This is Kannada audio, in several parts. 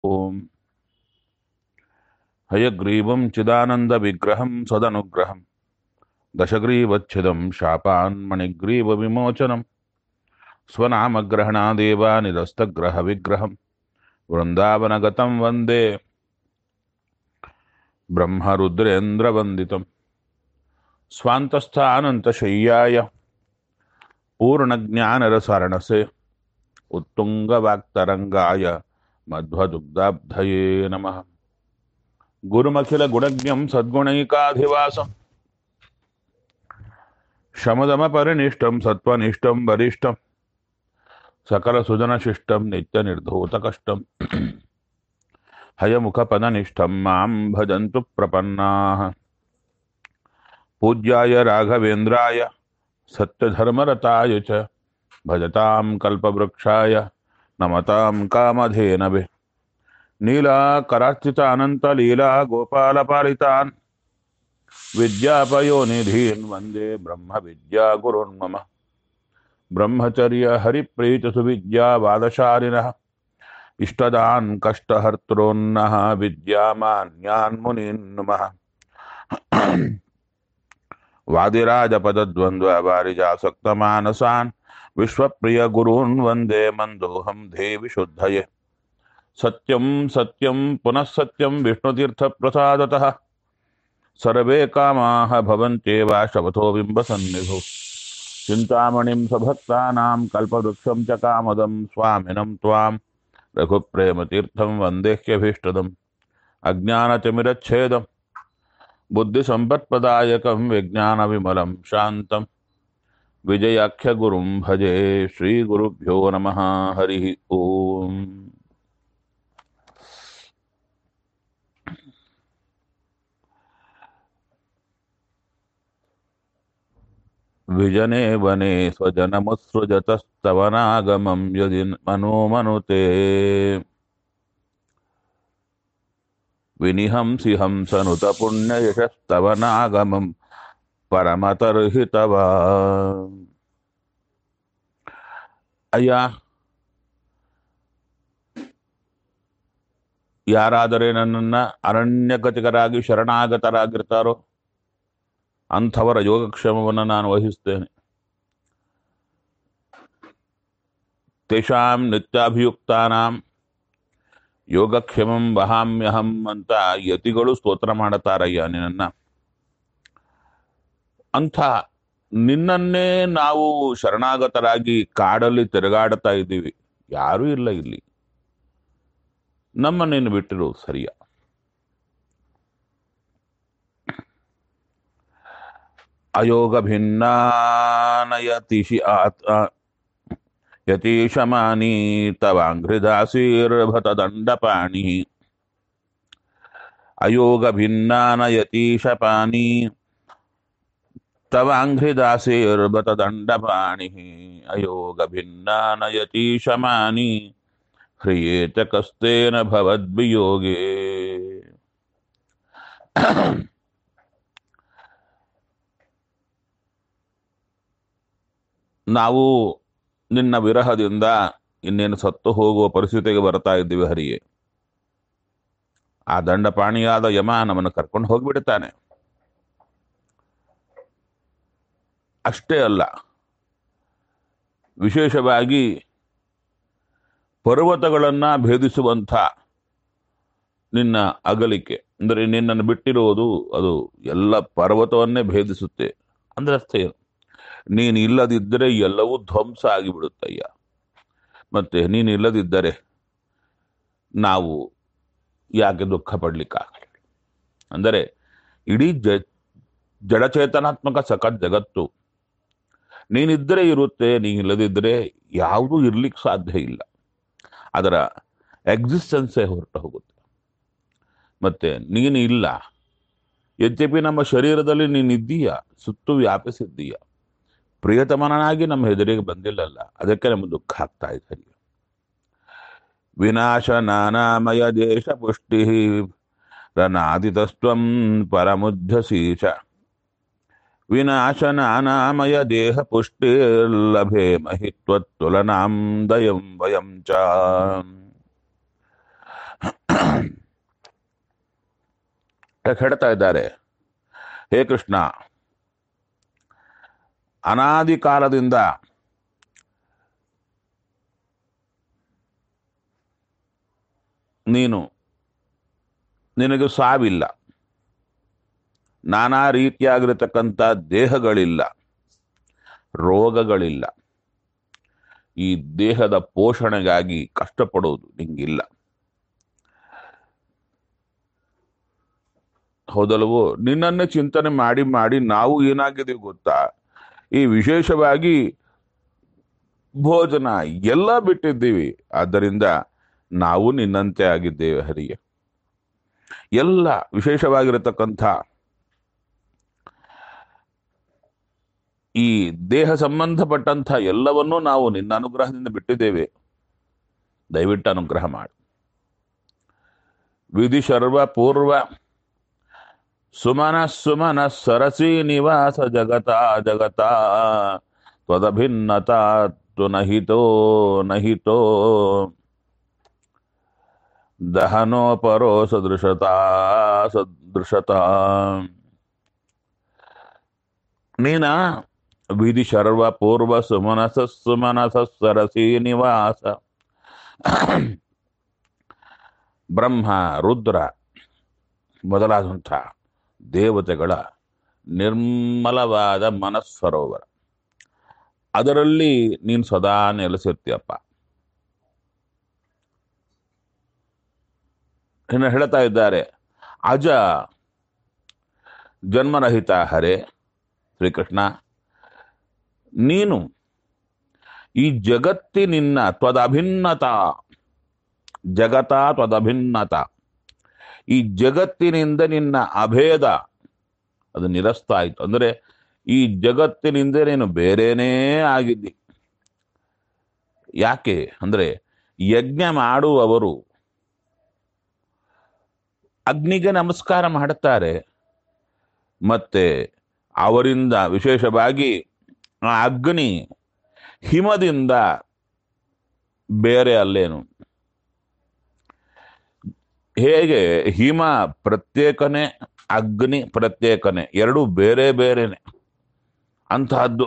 ॐ हयग्रीवं चिदानन्दविग्रहं सदनुग्रहं दशग्रीवच्छिदं शापान्मणिग्रीवविमोचनं स्वनामग्रहणादेव निरस्तग्रहविग्रहं वृन्दावनगतं वन्दे ब्रह्मरुद्रेन्द्रवन्दितं स्वान्तस्थानन्तशय्याय पूर्णज्ञानरसारणसे उत्तुङ्गवाक्तरङ्गाय मध्वदुग्धाब्धये नमः गुरुमखिलगुणज्ञं सद्गुणैकाधिवासं शमदमपरिनिष्टं सत्त्वनिष्ठं वरिष्ठं सकलसुजनशिष्टं नित्यनिर्धूतकष्टं हयमुखपदनिष्ठं मां भजन्तु प्रपन्नाः पूज्याय राघवेन्द्राय सत्यधर्मरताय च भजतां कल्पवृक्षाय नमतां कामधेनवे नीलाकरार्चितानन्तलीला गोपालपालितान् विद्यापयोनिधीन् वन्दे ब्रह्मविद्यागुरुन् मम ब्रह्मचर्यहरिप्रीतिसुविद्यावादशालिनः इष्टदान् कष्टहर्तॄन्नः विद्यामान्यान् मुनीन् नुमः वादिराजपदद्वन्द्ववारिजासक्तमानसान् विश्वप्रियगुरून् वन्दे मन्दोऽहं देवि शुद्धये सत्यं सत्यं पुनः सत्यं विष्णुतीर्थप्रसादतः सर्वे कामाः भवन्त्येव शवथो बिम्बसन्निधौ चिन्तामणिं स्वभक्तानां कल्पवृक्षं च कामदं स्वामिनं त्वां रघुप्रेमतीर्थं वन्देह्यभीष्टदम् अज्ञानतिमिरच्छेदं बुद्धिसम्पत्प्रदायकं विज्ञानविमलं शान्तं विजयाख्यगुरुं भजे श्रीगुरुभ्यो नमः हरिः ओम् विजने वने स्वजनमुत्सृजतस्तवनागमं यदि मनो मनुते विनिहंसि हंसनुतपुण्ययशस्तवनागमं ಪರಮತರ್ಹಿತವ ಅಯ್ಯ ಯಾರಾದರೆ ನನ್ನನ್ನ ಅರಣ್ಯಗತಿಕರಾಗಿ ಶರಣಾಗತರಾಗಿರ್ತಾರೋ ಅಂಥವರ ಯೋಗಕ್ಷೇಮವನ್ನು ನಾನು ವಹಿಸ್ತೇನೆ ತೇಷಾಂ ನಿತ್ಯಾಭಿಯುಕ್ತಾನಾಂ ಯೋಗಕ್ಷೇಮಂ ವಹಾಮ್ಯಹಂ ಅಂತ ಯತಿಗಳು ಸ್ತೋತ್ರ ಮಾಡುತ್ತಾರಯ್ಯ ನಿನ್ನ ಅಂಥ ನಿನ್ನನ್ನೇ ನಾವು ಶರಣಾಗತರಾಗಿ ಕಾಡಲ್ಲಿ ತಿರುಗಾಡ್ತಾ ಇದ್ದೀವಿ ಯಾರೂ ಇಲ್ಲ ಇಲ್ಲಿ ನಮ್ಮ ನೀನು ಬಿಟ್ಟಿರು ಸರಿಯ ಅಯೋಗ ಭಿನ್ನಾನಯತಿಶಿ ಆತ್ ಯತೀಶಮಾನಿ ತವಾಂಘ್ರಿದಾಸೀರ್ಭತ ದಂಡಪಾಣಿ ಅಯೋಗ ಭಿನ್ನಾನಯತೀಶಪಾನಿ तवाङ्घ्रिदासेर्बतदण्डपाणिः अयोगभिन्नानयतीशमानि ह्रियेत कस्तेन भवद्वियोगे ನಾವು ನಿನ್ನ ವಿರಹದಿಂದ ಇನ್ನೇನು ಸತ್ತು ಹೋಗುವ ಪರಿಸ್ಥಿತಿಗೆ ಬರ್ತಾ ಇದ್ದೀವಿ ಹರಿಯೇ ಆ ದಂಡಪಾಣಿಯಾದ ಯಮ ನಮ್ಮನ್ನು ಕರ್ಕೊಂಡು ಹೋಗ್ಬಿಡ್ತಾನೆ ಅಷ್ಟೇ ಅಲ್ಲ ವಿಶೇಷವಾಗಿ ಪರ್ವತಗಳನ್ನು ಭೇದಿಸುವಂಥ ನಿನ್ನ ಅಗಲಿಕೆ ಅಂದರೆ ನಿನ್ನನ್ನು ಬಿಟ್ಟಿರುವುದು ಅದು ಎಲ್ಲ ಪರ್ವತವನ್ನೇ ಭೇದಿಸುತ್ತೆ ಅಂದ್ರೆ ಅರ್ಥ ಏನು ನೀನು ಇಲ್ಲದಿದ್ದರೆ ಎಲ್ಲವೂ ಧ್ವಂಸ ಆಗಿಬಿಡುತ್ತಯ್ಯ ಮತ್ತೆ ನೀನು ಇಲ್ಲದಿದ್ದರೆ ನಾವು ಯಾಕೆ ದುಃಖ ಪಡ್ಲಿಕ್ಕಾಗಲ್ಲ ಅಂದರೆ ಇಡೀ ಜ ಜಡಚೇತನಾತ್ಮಕ ಸಖತ್ ಜಗತ್ತು ನೀನಿದ್ದರೆ ಇರುತ್ತೆ ನೀನಿಲ್ಲದಿದ್ದರೆ ಯಾವುದೂ ಇರ್ಲಿಕ್ಕೆ ಸಾಧ್ಯ ಇಲ್ಲ ಅದರ ಎಕ್ಸಿಸ್ಟೆನ್ಸೇ ಹೊರಟು ಹೋಗುತ್ತೆ ಮತ್ತೆ ನೀನು ಇಲ್ಲ ಯದ್ಯಪಿ ನಮ್ಮ ಶರೀರದಲ್ಲಿ ನೀನಿದ್ದೀಯ ಸುತ್ತು ವ್ಯಾಪಿಸಿದ್ದೀಯ ಪ್ರಿಯತಮನಾಗಿ ನಮ್ಮ ಹೆದರಿಗೆ ಬಂದಿಲ್ಲಲ್ಲ ಅದಕ್ಕೆ ನಮಗೆ ದುಃಖ ಆಗ್ತಾ ಇದೆ ವಿನಾಶ ನಾನಾಮಯ ದೇಶ ಪುಷ್ಟಿ ರನಾದಿತಸ್ತ್ವಂ ಪರಮುದ್ಧಸೀಚ ವಿನಾಶನಾನಾಮಯ ದೇಹ ಪುಷ್ಟಿರ್ಲಭೆ ಮಹಿತ್ವತ್ತುಲನಾಂ ದಯಂ ವಯಂ ಚ ಹೇಳ್ತಾ ಇದ್ದಾರೆ ಹೇ ಕೃಷ್ಣ ಅನಾದಿ ಕಾಲದಿಂದ ನೀನು ನಿನಗೆ ಸಾವಿಲ್ಲ ನಾನಾ ರೀತಿಯಾಗಿರತಕ್ಕಂಥ ದೇಹಗಳಿಲ್ಲ ರೋಗಗಳಿಲ್ಲ ಈ ದೇಹದ ಪೋಷಣೆಗಾಗಿ ಕಷ್ಟಪಡೋದು ನಿಂಗಿಲ್ಲ ಹೌದಲ್ವೋ ನಿನ್ನನ್ನೇ ಚಿಂತನೆ ಮಾಡಿ ಮಾಡಿ ನಾವು ಏನಾಗಿದೆ ಗೊತ್ತಾ ಈ ವಿಶೇಷವಾಗಿ ಭೋಜನ ಎಲ್ಲ ಬಿಟ್ಟಿದ್ದೀವಿ ಆದ್ದರಿಂದ ನಾವು ನಿನ್ನಂತೆ ಆಗಿದ್ದೇವೆ ಹರಿಗೆ ಎಲ್ಲ ವಿಶೇಷವಾಗಿರತಕ್ಕಂಥ ಈ ದೇಹ ಸಂಬಂಧಪಟ್ಟಂಥ ಎಲ್ಲವನ್ನೂ ನಾವು ನಿನ್ನ ಅನುಗ್ರಹದಿಂದ ಬಿಟ್ಟಿದ್ದೇವೆ ದಯವಿಟ್ಟು ಅನುಗ್ರಹ ಮಾಡು ವಿಧಿ ಸರ್ವ ಪೂರ್ವ ಸುಮನ ಸುಮನ ಸರಸಿ ನಿವಾಸ ಜಗತ ಜಗತ ತ್ವದಭಿನ್ನತ ತು ನಹಿತೋ ನಹಿತೋ ದಹನೋಪರೋ ಸದೃಶತಾ ಸದೃಶತಾ ನೀನ ವಿಧಿ ಸರ್ವ ಪೂರ್ವ ಸುಮನಸ ಸುಮನಸ ಸರಸಿ ನಿವಾಸ ಬ್ರಹ್ಮ ರುದ್ರ ಮೊದಲಾದಂಥ ದೇವತೆಗಳ ನಿರ್ಮಲವಾದ ಮನಸ್ಸರೋವರ ಅದರಲ್ಲಿ ನೀನು ಸದಾ ನೆಲೆಸಿರ್ತೀಯಪ್ಪ ಇನ್ನು ಹೇಳ್ತಾ ಇದ್ದಾರೆ ಅಜ ಜನ್ಮರಹಿತ ಹರೇ ಶ್ರೀಕೃಷ್ಣ ನೀನು ಈ ಜಗತ್ತಿನಿನ್ನ ತ್ವದಭಿನ್ನತ ಜಗತ ತ್ವದಭಿನ್ನತ ಈ ಜಗತ್ತಿನಿಂದ ನಿನ್ನ ಅಭೇದ ಅದು ನಿರಸ್ತ ಆಯ್ತು ಅಂದ್ರೆ ಈ ಜಗತ್ತಿನಿಂದ ನೀನು ಬೇರೆನೇ ಆಗಿದ್ದಿ ಯಾಕೆ ಅಂದ್ರೆ ಯಜ್ಞ ಮಾಡುವವರು ಅಗ್ನಿಗೆ ನಮಸ್ಕಾರ ಮಾಡುತ್ತಾರೆ ಮತ್ತೆ ಅವರಿಂದ ವಿಶೇಷವಾಗಿ ಆ ಅಗ್ನಿ ಹಿಮದಿಂದ ಬೇರೆ ಅಲ್ಲೇನು ಹೇಗೆ ಹಿಮ ಪ್ರತ್ಯೇಕನೇ ಅಗ್ನಿ ಪ್ರತ್ಯೇಕನೇ ಎರಡು ಬೇರೆ ಬೇರೆನೆ ಅಂತಹದ್ದು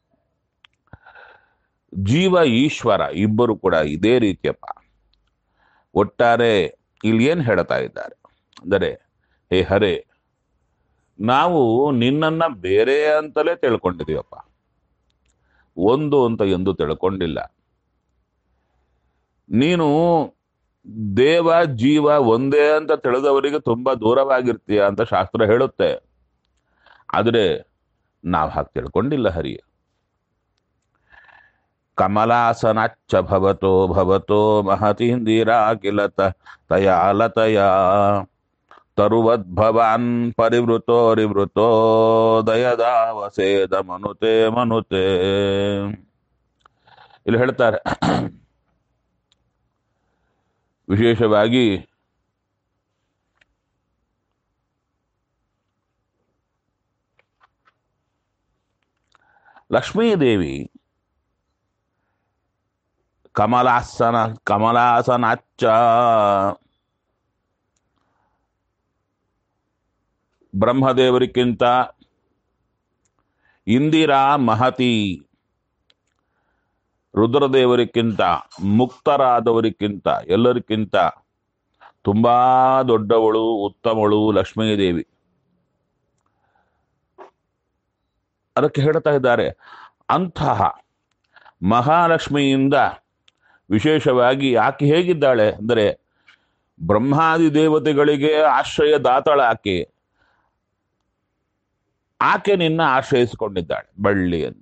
ಜೀವ ಈಶ್ವರ ಇಬ್ಬರು ಕೂಡ ಇದೇ ರೀತಿಯಪ್ಪ ಒಟ್ಟಾರೆ ಇಲ್ಲಿ ಏನ್ ಹೇಳ್ತಾ ಇದ್ದಾರೆ ಅಂದರೆ ಹೇ ಹರೇ ನಾವು ನಿನ್ನನ್ನ ಬೇರೆ ಅಂತಲೇ ತಿಳ್ಕೊಂಡಿದೀವಪ್ಪ ಒಂದು ಅಂತ ಎಂದು ತಿಳ್ಕೊಂಡಿಲ್ಲ ನೀನು ದೇವ ಜೀವ ಒಂದೇ ಅಂತ ತಿಳಿದವರಿಗೆ ತುಂಬಾ ದೂರವಾಗಿರ್ತೀಯ ಅಂತ ಶಾಸ್ತ್ರ ಹೇಳುತ್ತೆ ಆದರೆ ನಾವು ಹಾಗೆ ತಿಳ್ಕೊಂಡಿಲ್ಲ ಹರಿಯ ಕಮಲಾಸನಚ್ಚ ಭವತೋ ಭವತೋ ಮಹತೀಂದಿರಾ ಕಿಲತ ತಯಾಲತಯ ತರುವದ್ಭವಾನ್ ಪರಿವೃತೋರಿವೃತೋ ದಯದಾವಸೇದ ಮನುತೆ ಮನುತೆ ಇಲ್ಲಿ ಹೇಳ್ತಾರೆ ವಿಶೇಷವಾಗಿ ಲಕ್ಷ್ಮೀದೇವಿ ಕಮಲಾಸನ ಕಮಲಾಸನಾಚ್ಚ ಬ್ರಹ್ಮದೇವರಿಗಿಂತ ಇಂದಿರಾ ಮಹತಿ ರುದ್ರದೇವರಿಗಿಂತ ಮುಕ್ತರಾದವರಿಗಿಂತ ಎಲ್ಲರಿಗಿಂತ ತುಂಬಾ ದೊಡ್ಡವಳು ಉತ್ತಮಳು ಲಕ್ಷ್ಮೀದೇವಿ ಅದಕ್ಕೆ ಹೇಳ್ತಾ ಇದ್ದಾರೆ ಅಂತಹ ಮಹಾಲಕ್ಷ್ಮಿಯಿಂದ ವಿಶೇಷವಾಗಿ ಆಕೆ ಹೇಗಿದ್ದಾಳೆ ಅಂದರೆ ಬ್ರಹ್ಮಾದಿ ದೇವತೆಗಳಿಗೆ ಆಶ್ರಯ ದಾತಳ ಆಕೆ ಆಕೆ ನಿನ್ನ ಆಶ್ರಯಿಸಿಕೊಂಡಿದ್ದಾಳೆ ಬಳ್ಳಿ ಅಂತ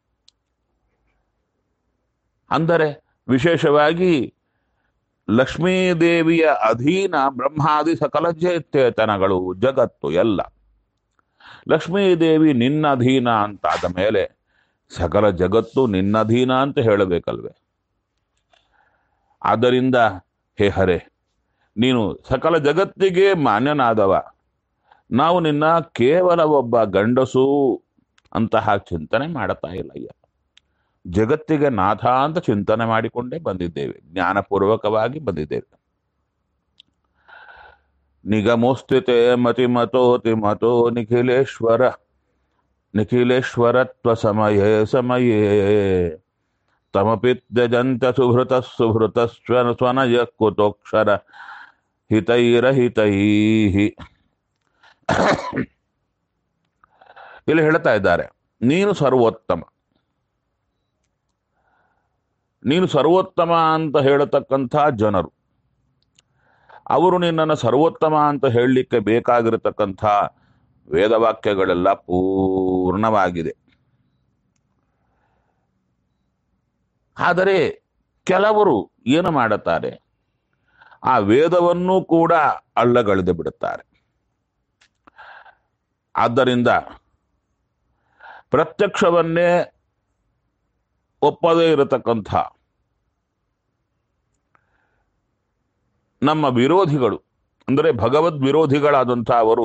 ಅಂದರೆ ವಿಶೇಷವಾಗಿ ಲಕ್ಷ್ಮೀದೇವಿಯ ಅಧೀನ ಬ್ರಹ್ಮಾದಿ ಸಕಲ ಚೇತನಗಳು ಜಗತ್ತು ಎಲ್ಲ ಲಕ್ಷ್ಮೀದೇವಿ ನಿನ್ನ ಅಧೀನ ಅಂತಾದ ಮೇಲೆ ಸಕಲ ಜಗತ್ತು ನಿನ್ನಧೀನ ಅಂತ ಹೇಳಬೇಕಲ್ವೇ ಆದ್ದರಿಂದ ಹೇ ಹರೆ ನೀನು ಸಕಲ ಜಗತ್ತಿಗೆ ಮಾನ್ಯನಾದವ ನಾವು ನಿನ್ನ ಕೇವಲ ಒಬ್ಬ ಗಂಡಸು ಅಂತಹ ಚಿಂತನೆ ಮಾಡುತ್ತಾ ಇಲ್ಲ ಅಯ್ಯ ಜಗತ್ತಿಗೆ ನಾಥ ಅಂತ ಚಿಂತನೆ ಮಾಡಿಕೊಂಡೇ ಬಂದಿದ್ದೇವೆ ಜ್ಞಾನಪೂರ್ವಕವಾಗಿ ಬಂದಿದ್ದೇವೆ ನಿಗಮೋಸ್ಥಿತೆ ಮತಿಮತೋತಿ ಮತೋ ನಿಖಿಲೇಶ್ವರ ನಿಖಿಲೇಶ್ವರತ್ವ ಸಮಯೇ ಸಮಯೇ ತಮಪಿ ತ್ಯಜಂತ ಸುಭೃತ ಸುಭೃತ ಸ್ವನ ಸ್ವನಯ ಕುತೋಕ್ಷರ ಹಿತೈರಹಿತೈ ಇಲ್ಲಿ ಹೇಳ್ತಾ ಇದ್ದಾರೆ ನೀನು ಸರ್ವೋತ್ತಮ ನೀನು ಸರ್ವೋತ್ತಮ ಅಂತ ಹೇಳತಕ್ಕಂಥ ಜನರು ಅವರು ನಿನ್ನನ್ನು ಸರ್ವೋತ್ತಮ ಅಂತ ಹೇಳಲಿಕ್ಕೆ ಬೇಕಾಗಿರತಕ್ಕಂಥ ವೇದವಾಕ್ಯಗಳೆಲ್ಲ ಪೂರ್ಣವಾಗಿದೆ ಆದರೆ ಕೆಲವರು ಏನು ಮಾಡುತ್ತಾರೆ ಆ ವೇದವನ್ನು ಕೂಡ ಅಳ್ಳಗಳೆದು ಬಿಡುತ್ತಾರೆ ಆದ್ದರಿಂದ ಪ್ರತ್ಯಕ್ಷವನ್ನೇ ಒಪ್ಪದೇ ಇರತಕ್ಕಂಥ ನಮ್ಮ ವಿರೋಧಿಗಳು ಅಂದರೆ ಭಗವದ್ ವಿರೋಧಿಗಳಾದಂಥ ಅವರು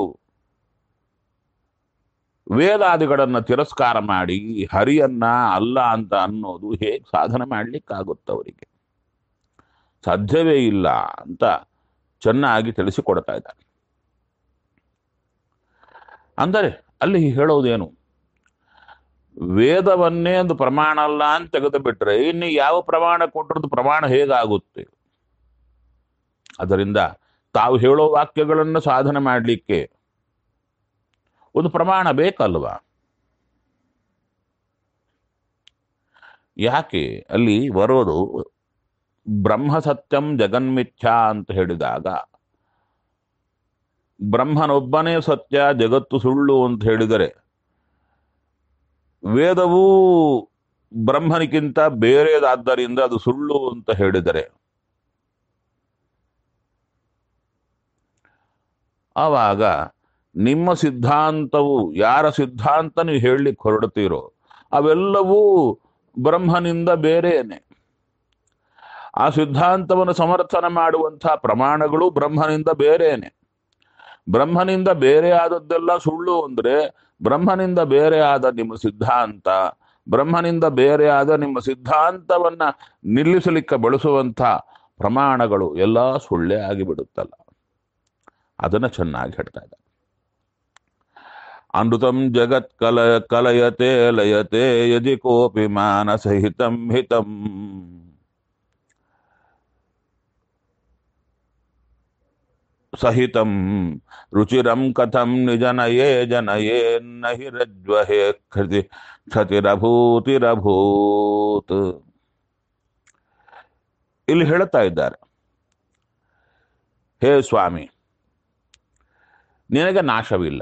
ವೇದಾದಿಗಳನ್ನು ತಿರಸ್ಕಾರ ಮಾಡಿ ಹರಿಯನ್ನ ಅಲ್ಲ ಅಂತ ಅನ್ನೋದು ಹೇಗೆ ಸಾಧನೆ ಮಾಡ್ಲಿಕ್ಕಾಗುತ್ತೆ ಅವರಿಗೆ ಸಾಧ್ಯವೇ ಇಲ್ಲ ಅಂತ ಚೆನ್ನಾಗಿ ತಿಳಿಸಿಕೊಡ್ತಾ ಇದ್ದಾರೆ ಅಂದರೆ ಅಲ್ಲಿ ಹೇಳೋದೇನು ವೇದವನ್ನೇ ಒಂದು ಪ್ರಮಾಣ ಅಲ್ಲ ಅಂತ ತೆಗೆದು ಬಿಟ್ರೆ ಇನ್ನು ಯಾವ ಪ್ರಮಾಣ ಕೊಟ್ಟರದ್ದು ಪ್ರಮಾಣ ಹೇಗಾಗುತ್ತೆ ಅದರಿಂದ ತಾವು ಹೇಳೋ ವಾಕ್ಯಗಳನ್ನು ಸಾಧನೆ ಮಾಡಲಿಕ್ಕೆ ಒಂದು ಪ್ರಮಾಣ ಬೇಕಲ್ವಾ ಯಾಕೆ ಅಲ್ಲಿ ಬರೋದು ಬ್ರಹ್ಮ ಸತ್ಯಂ ಜಗನ್ಮಿಥ್ಯಾ ಅಂತ ಹೇಳಿದಾಗ ಬ್ರಹ್ಮನೊಬ್ಬನೇ ಸತ್ಯ ಜಗತ್ತು ಸುಳ್ಳು ಅಂತ ಹೇಳಿದರೆ ವೇದವೂ ಬ್ರಹ್ಮನಿಗಿಂತ ಬೇರೆದಾದ್ದರಿಂದ ಅದು ಸುಳ್ಳು ಅಂತ ಹೇಳಿದರೆ ಆವಾಗ ನಿಮ್ಮ ಸಿದ್ಧಾಂತವು ಯಾರ ಸಿದ್ಧಾಂತ ನೀವು ಹೇಳಲಿಕ್ಕೆ ಹೊರಡ್ತೀರೋ ಅವೆಲ್ಲವೂ ಬ್ರಹ್ಮನಿಂದ ಬೇರೆಯೇ ಆ ಸಿದ್ಧಾಂತವನ್ನು ಸಮರ್ಥನೆ ಮಾಡುವಂಥ ಪ್ರಮಾಣಗಳು ಬ್ರಹ್ಮನಿಂದ ಬೇರೆಯೇ ಬ್ರಹ್ಮನಿಂದ ಬೇರೆ ಆದದ್ದೆಲ್ಲ ಸುಳ್ಳು ಅಂದ್ರೆ ಬ್ರಹ್ಮನಿಂದ ಬೇರೆ ಆದ ನಿಮ್ಮ ಸಿದ್ಧಾಂತ ಬ್ರಹ್ಮನಿಂದ ಬೇರೆ ಆದ ನಿಮ್ಮ ಸಿದ್ಧಾಂತವನ್ನ ನಿಲ್ಲಿಸಲಿಕ್ಕೆ ಬಳಸುವಂಥ ಪ್ರಮಾಣಗಳು ಎಲ್ಲ ಸುಳ್ಳೇ ಆಗಿಬಿಡುತ್ತಲ್ಲ ಅದನ್ನ ಚೆನ್ನಾಗಿ ಹೇಳ್ತಾ ಇದ್ದಾರೆ ಅನೃತಂ ಜಗತ್ ಕಲ ಕಲಯತೆ ಲಯತೆ ಯದಿ ಕೋಪಿ ಮಾನಸಹಿತಂ ಹಿತಂ ಸಹಿತಂ ರುಚಿರಂ ಕಥಂ ನಿಜನಯೇ ಜನಯೇ ನಹಿ ರಜ್ವಹೇ ಕೃತಿ ಕ್ಷತಿರಭೂತಿರಭೂತ್ ಇಲ್ಲಿ ಹೇಳ್ತಾ ಇದ್ದಾರೆ ಹೇ ಸ್ವಾಮಿ ನಿನಗೆ ನಾಶವಿಲ್ಲ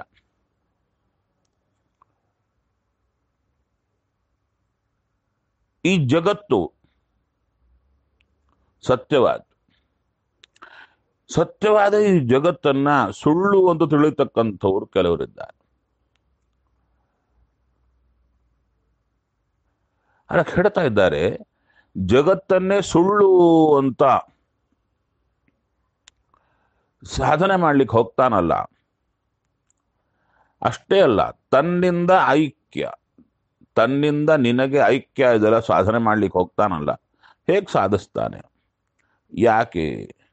ಈ ಜಗತ್ತು ಸತ್ಯವಾದ ಸತ್ಯವಾದ ಈ ಜಗತ್ತನ್ನ ಸುಳ್ಳು ಅಂತ ತಿಳಿತಕ್ಕಂಥವ್ರು ಕೆಲವರಿದ್ದಾರೆ ಅದಕ್ಕೆ ಹೇಳ್ತಾ ಇದ್ದಾರೆ ಜಗತ್ತನ್ನೇ ಸುಳ್ಳು ಅಂತ ಸಾಧನೆ ಮಾಡ್ಲಿಕ್ಕೆ ಹೋಗ್ತಾನಲ್ಲ ಅಷ್ಟೇ ಅಲ್ಲ ತನ್ನಿಂದ ಐಕ್ಯ ತನ್ನಿಂದ ನಿನಗೆ ಐಕ್ಯ ಇದೆಲ್ಲ ಸಾಧನೆ ಮಾಡ್ಲಿಕ್ಕೆ ಹೋಗ್ತಾನಲ್ಲ ಹೇಗೆ ಸಾಧಿಸ್ತಾನೆ ಯಾಕೆ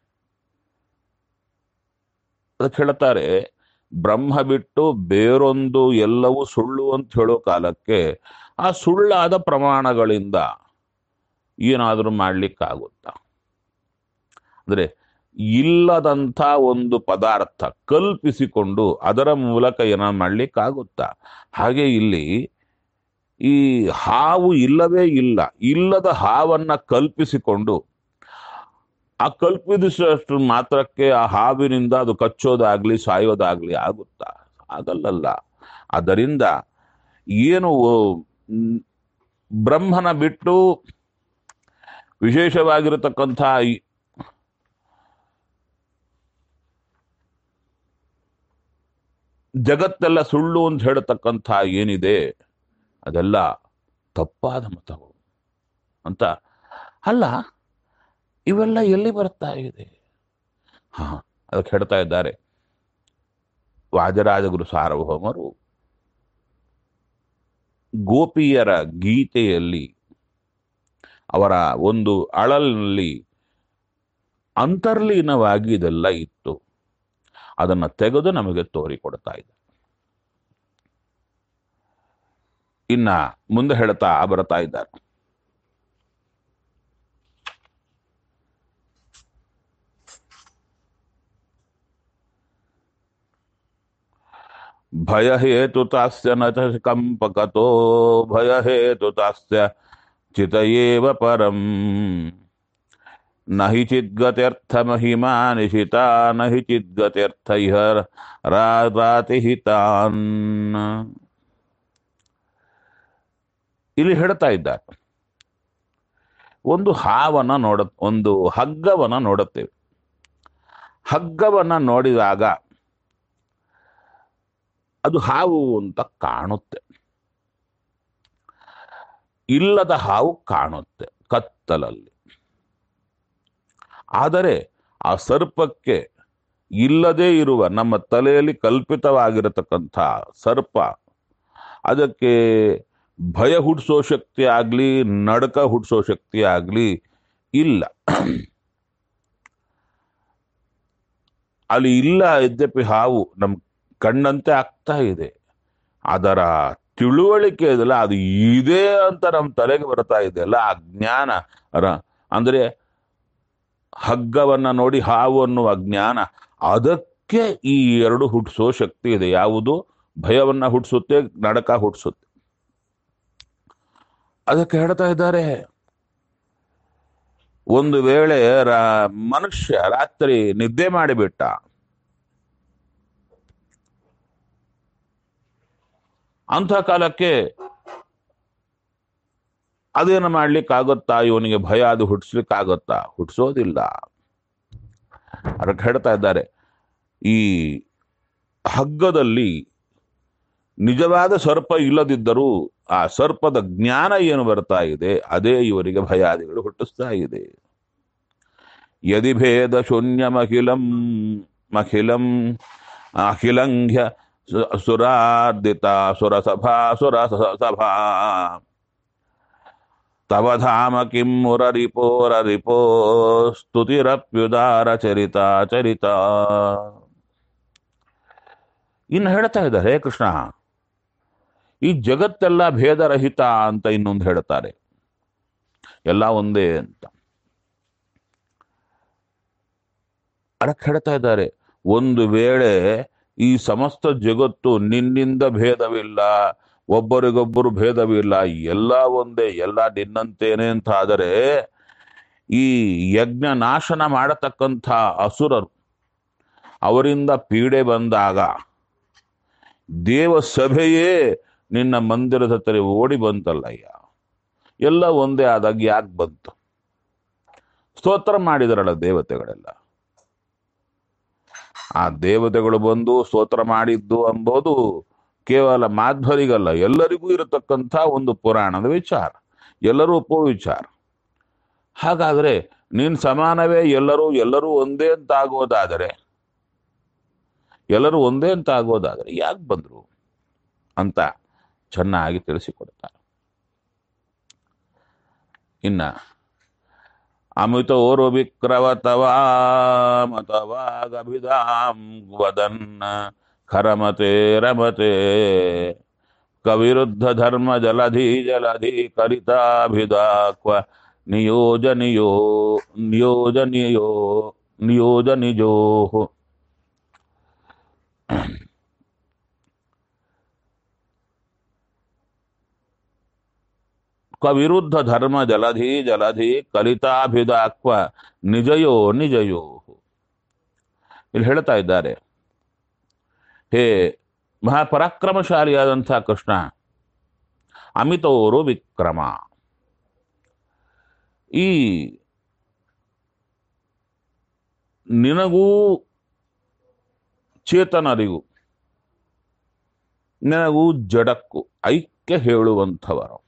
ಅದಕ್ಕೆ ಹೇಳ್ತಾರೆ ಬ್ರಹ್ಮ ಬಿಟ್ಟು ಬೇರೊಂದು ಎಲ್ಲವೂ ಸುಳ್ಳು ಅಂತ ಹೇಳೋ ಕಾಲಕ್ಕೆ ಆ ಸುಳ್ಳಾದ ಪ್ರಮಾಣಗಳಿಂದ ಏನಾದರೂ ಮಾಡ್ಲಿಕ್ಕಾಗುತ್ತಾ ಅಂದ್ರೆ ಇಲ್ಲದಂಥ ಒಂದು ಪದಾರ್ಥ ಕಲ್ಪಿಸಿಕೊಂಡು ಅದರ ಮೂಲಕ ಏನಾದ್ರು ಮಾಡ್ಲಿಕ್ಕಾಗುತ್ತಾ ಹಾಗೆ ಇಲ್ಲಿ ಈ ಹಾವು ಇಲ್ಲವೇ ಇಲ್ಲ ಇಲ್ಲದ ಹಾವನ್ನ ಕಲ್ಪಿಸಿಕೊಂಡು ಆ ಕಲ್ಪಿಸಿದಷ್ಟು ಮಾತ್ರಕ್ಕೆ ಆ ಹಾವಿನಿಂದ ಅದು ಕಚ್ಚೋದಾಗ್ಲಿ ಸಾಯೋದಾಗ್ಲಿ ಆಗುತ್ತಾ ಆಗಲ್ಲಲ್ಲ ಅದರಿಂದ ಏನು ಮ್, ಬ್ರಹ್ಮನ ಬಿಟ್ಟು ವಿಶೇಷವಾಗಿರತಕ್ಕಂಥ ಈ ಜಗತ್ತೆಲ್ಲ ಸುಳ್ಳು ಅಂತ ಹೇಳತಕ್ಕಂಥ ಏನಿದೆ ಅದೆಲ್ಲ ತಪ್ಪಾದ ಮತಗಳು ಅಂತ ಅಲ್ಲ ಇವೆಲ್ಲ ಎಲ್ಲಿ ಬರ್ತಾ ಇದೆ ಹಾ ಅದಕ್ಕೆ ಹೇಳ್ತಾ ಇದ್ದಾರೆ ವಾಜರಾಜಗುರು ಸಾರ್ವಭೌಮರು ಗೋಪಿಯರ ಗೀತೆಯಲ್ಲಿ ಅವರ ಒಂದು ಅಳಲಿನಲ್ಲಿ ಅಂತರ್ಲೀನವಾಗಿ ಇದೆಲ್ಲ ಇತ್ತು ಅದನ್ನ ತೆಗೆದು ನಮಗೆ ತೋರಿಕೊಡ್ತಾ ಇದೆ ಇನ್ನ ಮುಂದೆ ಹೇಳ್ತಾ ಬರ್ತಾ ಇದ್ದಾರೆ ಭಯ ಹೇತು ತಾಸ್ಯ ನ ಚ ಕಂಪಕತೋ ಭಯ ಹೇತು ತಾಸ್ಯ ಚಿತಯೇವ ಪರಂ ನ ಹಿ ಚಿದ್ಗತ್ಯರ್ಥ ಮಹಿಮಾ ನಿಶಿತಾ ನ ಹಿ ಚಿದ್ಗತ್ಯರ್ಥ ಇಹ ರಾತಿಹಿತಾನ್ ಇಲ್ಲಿ ಹೇಳ್ತಾ ಇದ್ದಾರೆ ಒಂದು ಹಾವನ್ನ ನೋಡ ಒಂದು ಹಗ್ಗವನ್ನ ನೋಡುತ್ತೇವೆ ಹಗ್ಗವನ್ನ ನೋಡಿದಾಗ ಅದು ಹಾವು ಅಂತ ಕಾಣುತ್ತೆ ಇಲ್ಲದ ಹಾವು ಕಾಣುತ್ತೆ ಕತ್ತಲಲ್ಲಿ ಆದರೆ ಆ ಸರ್ಪಕ್ಕೆ ಇಲ್ಲದೇ ಇರುವ ನಮ್ಮ ತಲೆಯಲ್ಲಿ ಕಲ್ಪಿತವಾಗಿರತಕ್ಕಂಥ ಸರ್ಪ ಅದಕ್ಕೆ ಭಯ ಹುಟ್ಟಿಸೋ ಶಕ್ತಿ ಆಗಲಿ ನಡಕ ಹುಟ್ಟಿಸೋ ಶಕ್ತಿ ಆಗಲಿ ಇಲ್ಲ ಅಲ್ಲಿ ಇಲ್ಲ ಯದ್ಯಪಿ ಹಾವು ನಮ್ಮ ಕಣ್ಣಂತೆ ಆಗ್ತಾ ಇದೆ ಅದರ ತಿಳುವಳಿಕೆ ಇದೆಲ್ಲ ಅದು ಇದೆ ಅಂತ ನಮ್ಮ ತಲೆಗೆ ಬರ್ತಾ ಇದೆ ಅಲ್ಲ ಆ ಜ್ಞಾನ ರ- ಅಂದ್ರೆ ಹಗ್ಗವನ್ನ ನೋಡಿ ಹಾವು ಅನ್ನುವ ಜ್ಞಾನ ಅದಕ್ಕೆ ಈ ಎರಡು ಹುಟ್ಟಿಸೋ ಶಕ್ತಿ ಇದೆ ಯಾವುದು ಭಯವನ್ನ ಹುಟ್ಟಿಸುತ್ತೆ ನಡಕ ಹುಟ್ಟಿಸುತ್ತೆ ಅದಕ್ಕೆ ಹೇಳ್ತಾ ಇದ್ದಾರೆ ಒಂದು ವೇಳೆ ರಾ- ಮನುಷ್ಯ ರಾತ್ರಿ ನಿದ್ದೆ ಮಾಡಿಬಿಟ್ಟ ಅಂಥ ಕಾಲಕ್ಕೆ ಅದೇನು ಮಾಡ್ಲಿಕ್ಕಾಗುತ್ತಾ ಇವನಿಗೆ ಭಯ ಅದು ಹುಟ್ಟಿಸ್ಲಿಕ್ಕಾಗುತ್ತಾ ಹುಟ್ಟಿಸೋದಿಲ್ಲ ಅದಕ್ಕೆ ಹೇಳ್ತಾ ಇದ್ದಾರೆ ಈ ಹಗ್ಗದಲ್ಲಿ ನಿಜವಾದ ಸರ್ಪ ಇಲ್ಲದಿದ್ದರೂ ಆ ಸರ್ಪದ ಜ್ಞಾನ ಏನು ಬರ್ತಾ ಇದೆ ಅದೇ ಇವರಿಗೆ ಭಯಾದಿಗಳು ಹುಟ್ಟಿಸ್ತಾ ಇದೆ ಯದಿ ಭೇದ ಶೂನ್ಯಮಖಿಲಂ ಮಖಿಲಂ ಅಖಿಲಂಘ್ಯ ಸು- ಸುರಾರ್ದಿತ ಸುರಸಭಾ ಸುರ ಸಭಾ ತವ ಧಾಮ ಕಿಂ ಮುರರಿಪೋರ ರಿಪೋ ಸ್ತುತಿರಪ್ಯುದಾರ ಚರಿತ ಚರಿತ ಇನ್ನು ಹೇಳ್ತಾ ಇದ್ದಾರೆ ಹೇ ಕೃಷ್ಣ ಈ ಜಗತ್ತೆಲ್ಲ ಭೇದರಹಿತ ಅಂತ ಇನ್ನೊಂದು ಹೇಳ್ತಾರೆ ಎಲ್ಲ ಒಂದೇ ಅಂತ ಅದಕ್ಕೆ ಹೇಳ್ತಾ ಇದ್ದಾರೆ ಒಂದು ವೇಳೆ ಈ ಸಮಸ್ತ ಜಗತ್ತು ನಿನ್ನಿಂದ ಭೇದವಿಲ್ಲ ಒಬ್ಬರಿಗೊಬ್ಬರು ಭೇದವಿಲ್ಲ ಎಲ್ಲ ಒಂದೇ ಎಲ್ಲ ನಿನ್ನಂತೇನೆ ಅಂತ ಆದರೆ ಈ ಯಜ್ಞ ನಾಶನ ಮಾಡತಕ್ಕಂಥ ಅಸುರರು ಅವರಿಂದ ಪೀಡೆ ಬಂದಾಗ ದೇವ ಸಭೆಯೇ ನಿನ್ನ ಮಂದಿರದ ಹತ್ರ ಓಡಿ ಬಂತಲ್ಲಯ್ಯ ಎಲ್ಲ ಒಂದೇ ಆದಾಗ ಯಾಕೆ ಬಂತು ಸ್ತೋತ್ರ ಮಾಡಿದರಲ್ಲ ದೇವತೆಗಳೆಲ್ಲ ಆ ದೇವತೆಗಳು ಬಂದು ಸ್ತೋತ್ರ ಮಾಡಿದ್ದು ಎಂಬುದು ಕೇವಲ ಮಾಧ್ವರಿಗಲ್ಲ ಎಲ್ಲರಿಗೂ ಇರತಕ್ಕಂಥ ಒಂದು ಪುರಾಣದ ವಿಚಾರ ಎಲ್ಲರೂ ಒಪ್ಪೋ ವಿಚಾರ ಹಾಗಾದ್ರೆ ನೀನ್ ಸಮಾನವೇ ಎಲ್ಲರೂ ಎಲ್ಲರೂ ಒಂದೇ ಅಂತ ಆಗೋದಾದರೆ ಎಲ್ಲರೂ ಒಂದೇ ಅಂತ ಆಗೋದಾದರೆ ಯಾಕೆ ಬಂದ್ರು ಅಂತ ಚೆನ್ನಾಗಿ ತಿಳಿಸಿಕೊಡ್ತಾರೆ ಇನ್ನ ಅಮಿತೋರು ವಿಕ್ರವತವಾ ಮತವಾಗಭಿಧಾಂ ವದನ್ನ ಖರಮತೆ ರಮತೆ ಕವಿರುದ್ಧ ಧರ್ಮ ಜಲಧಿ ಜಲಧಿ ಕರಿತಾಭಿಧಾಕ್ವ ನಿಯೋಜನಿಯೋ ನಿಯೋಜನಿಯೋ ನಿಯೋಜನಿಜೋ ಕವಿರುದ್ಧ ಧರ್ಮ ಜಲಧಿ ಜಲಧಿ ಕಲಿತಾಭಿದಾಕ್ವ ನಿಜಯೋ ನಿಜಯೋ ಇಲ್ಲಿ ಹೇಳ್ತಾ ಇದ್ದಾರೆ ಹೇ ಮಹಾಪರಾಕ್ರಮಶಾಲಿಯಾದಂಥ ಕೃಷ್ಣ ಅಮಿತೋರು ವಿಕ್ರಮ ಈ ನಿನಗೂ ಚೇತನರಿಗೂ ನಿನಗೂ ಜಡಕ್ಕೂ ಐಕ್ಯ ಹೇಳುವಂಥವರು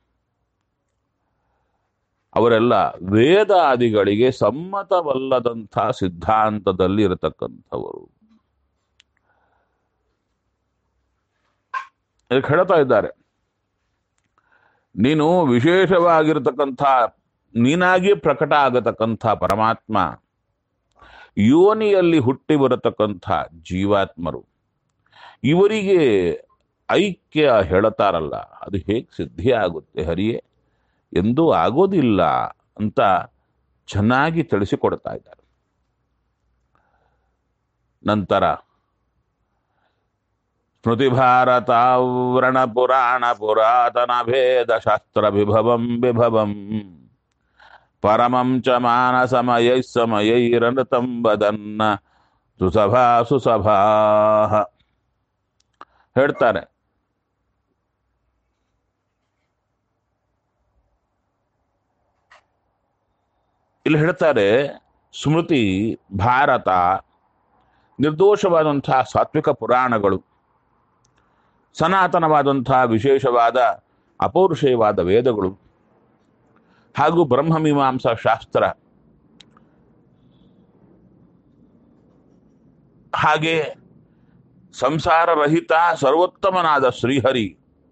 ಅವರೆಲ್ಲ ವೇದಾದಿಗಳಿಗೆ ಸಮ್ಮತವಲ್ಲದಂಥ ಸಿದ್ಧಾಂತದಲ್ಲಿ ಇರತಕ್ಕಂಥವರು ಇದಕ್ಕೆ ಹೇಳ್ತಾ ಇದ್ದಾರೆ ನೀನು ವಿಶೇಷವಾಗಿರತಕ್ಕಂಥ ನೀನಾಗಿ ಪ್ರಕಟ ಆಗತಕ್ಕಂಥ ಪರಮಾತ್ಮ ಯೋನಿಯಲ್ಲಿ ಹುಟ್ಟಿ ಬರತಕ್ಕಂಥ ಜೀವಾತ್ಮರು ಇವರಿಗೆ ಐಕ್ಯ ಹೇಳುತ್ತಾರಲ್ಲ ಅದು ಹೇಗೆ ಸಿದ್ಧಿ ಆಗುತ್ತೆ ಹರಿಯೇ ಎಂದೂ ಆಗೋದಿಲ್ಲ ಅಂತ ಚೆನ್ನಾಗಿ ತಿಳಿಸಿಕೊಡ್ತಾ ಇದ್ದಾರೆ ನಂತರ ಸ್ಮೃತಿ ಭಾರತಾವ್ರಣ ಪುರಾಣ ಪುರಾತನ ಭೇದ ಶಾಸ್ತ್ರ ವಿಭವಂ ವಿಭವಂ ಪರಮಂ ಚ ಮಾನಸಮಯೈ ಸಮಯೈರನೃತಂ ವದನ್ನ ಸುಸಭಾ ಸುಸಭಾ ಹೇಳ್ತಾರೆ ಇಲ್ಲಿ ಹೇಳ್ತಾರೆ ಸ್ಮೃತಿ ಭಾರತ ನಿರ್ದೋಷವಾದಂತಹ ಸಾತ್ವಿಕ ಪುರಾಣಗಳು ಸನಾತನವಾದಂತಹ ವಿಶೇಷವಾದ ಅಪೌರುಷೇಯವಾದ ವೇದಗಳು ಹಾಗೂ ಬ್ರಹ್ಮಮೀಮಾಂಸಾ ಶಾಸ್ತ್ರ ಹಾಗೆ ಸಂಸಾರರಹಿತ ಸರ್ವೋತ್ತಮನಾದ ಶ್ರೀಹರಿ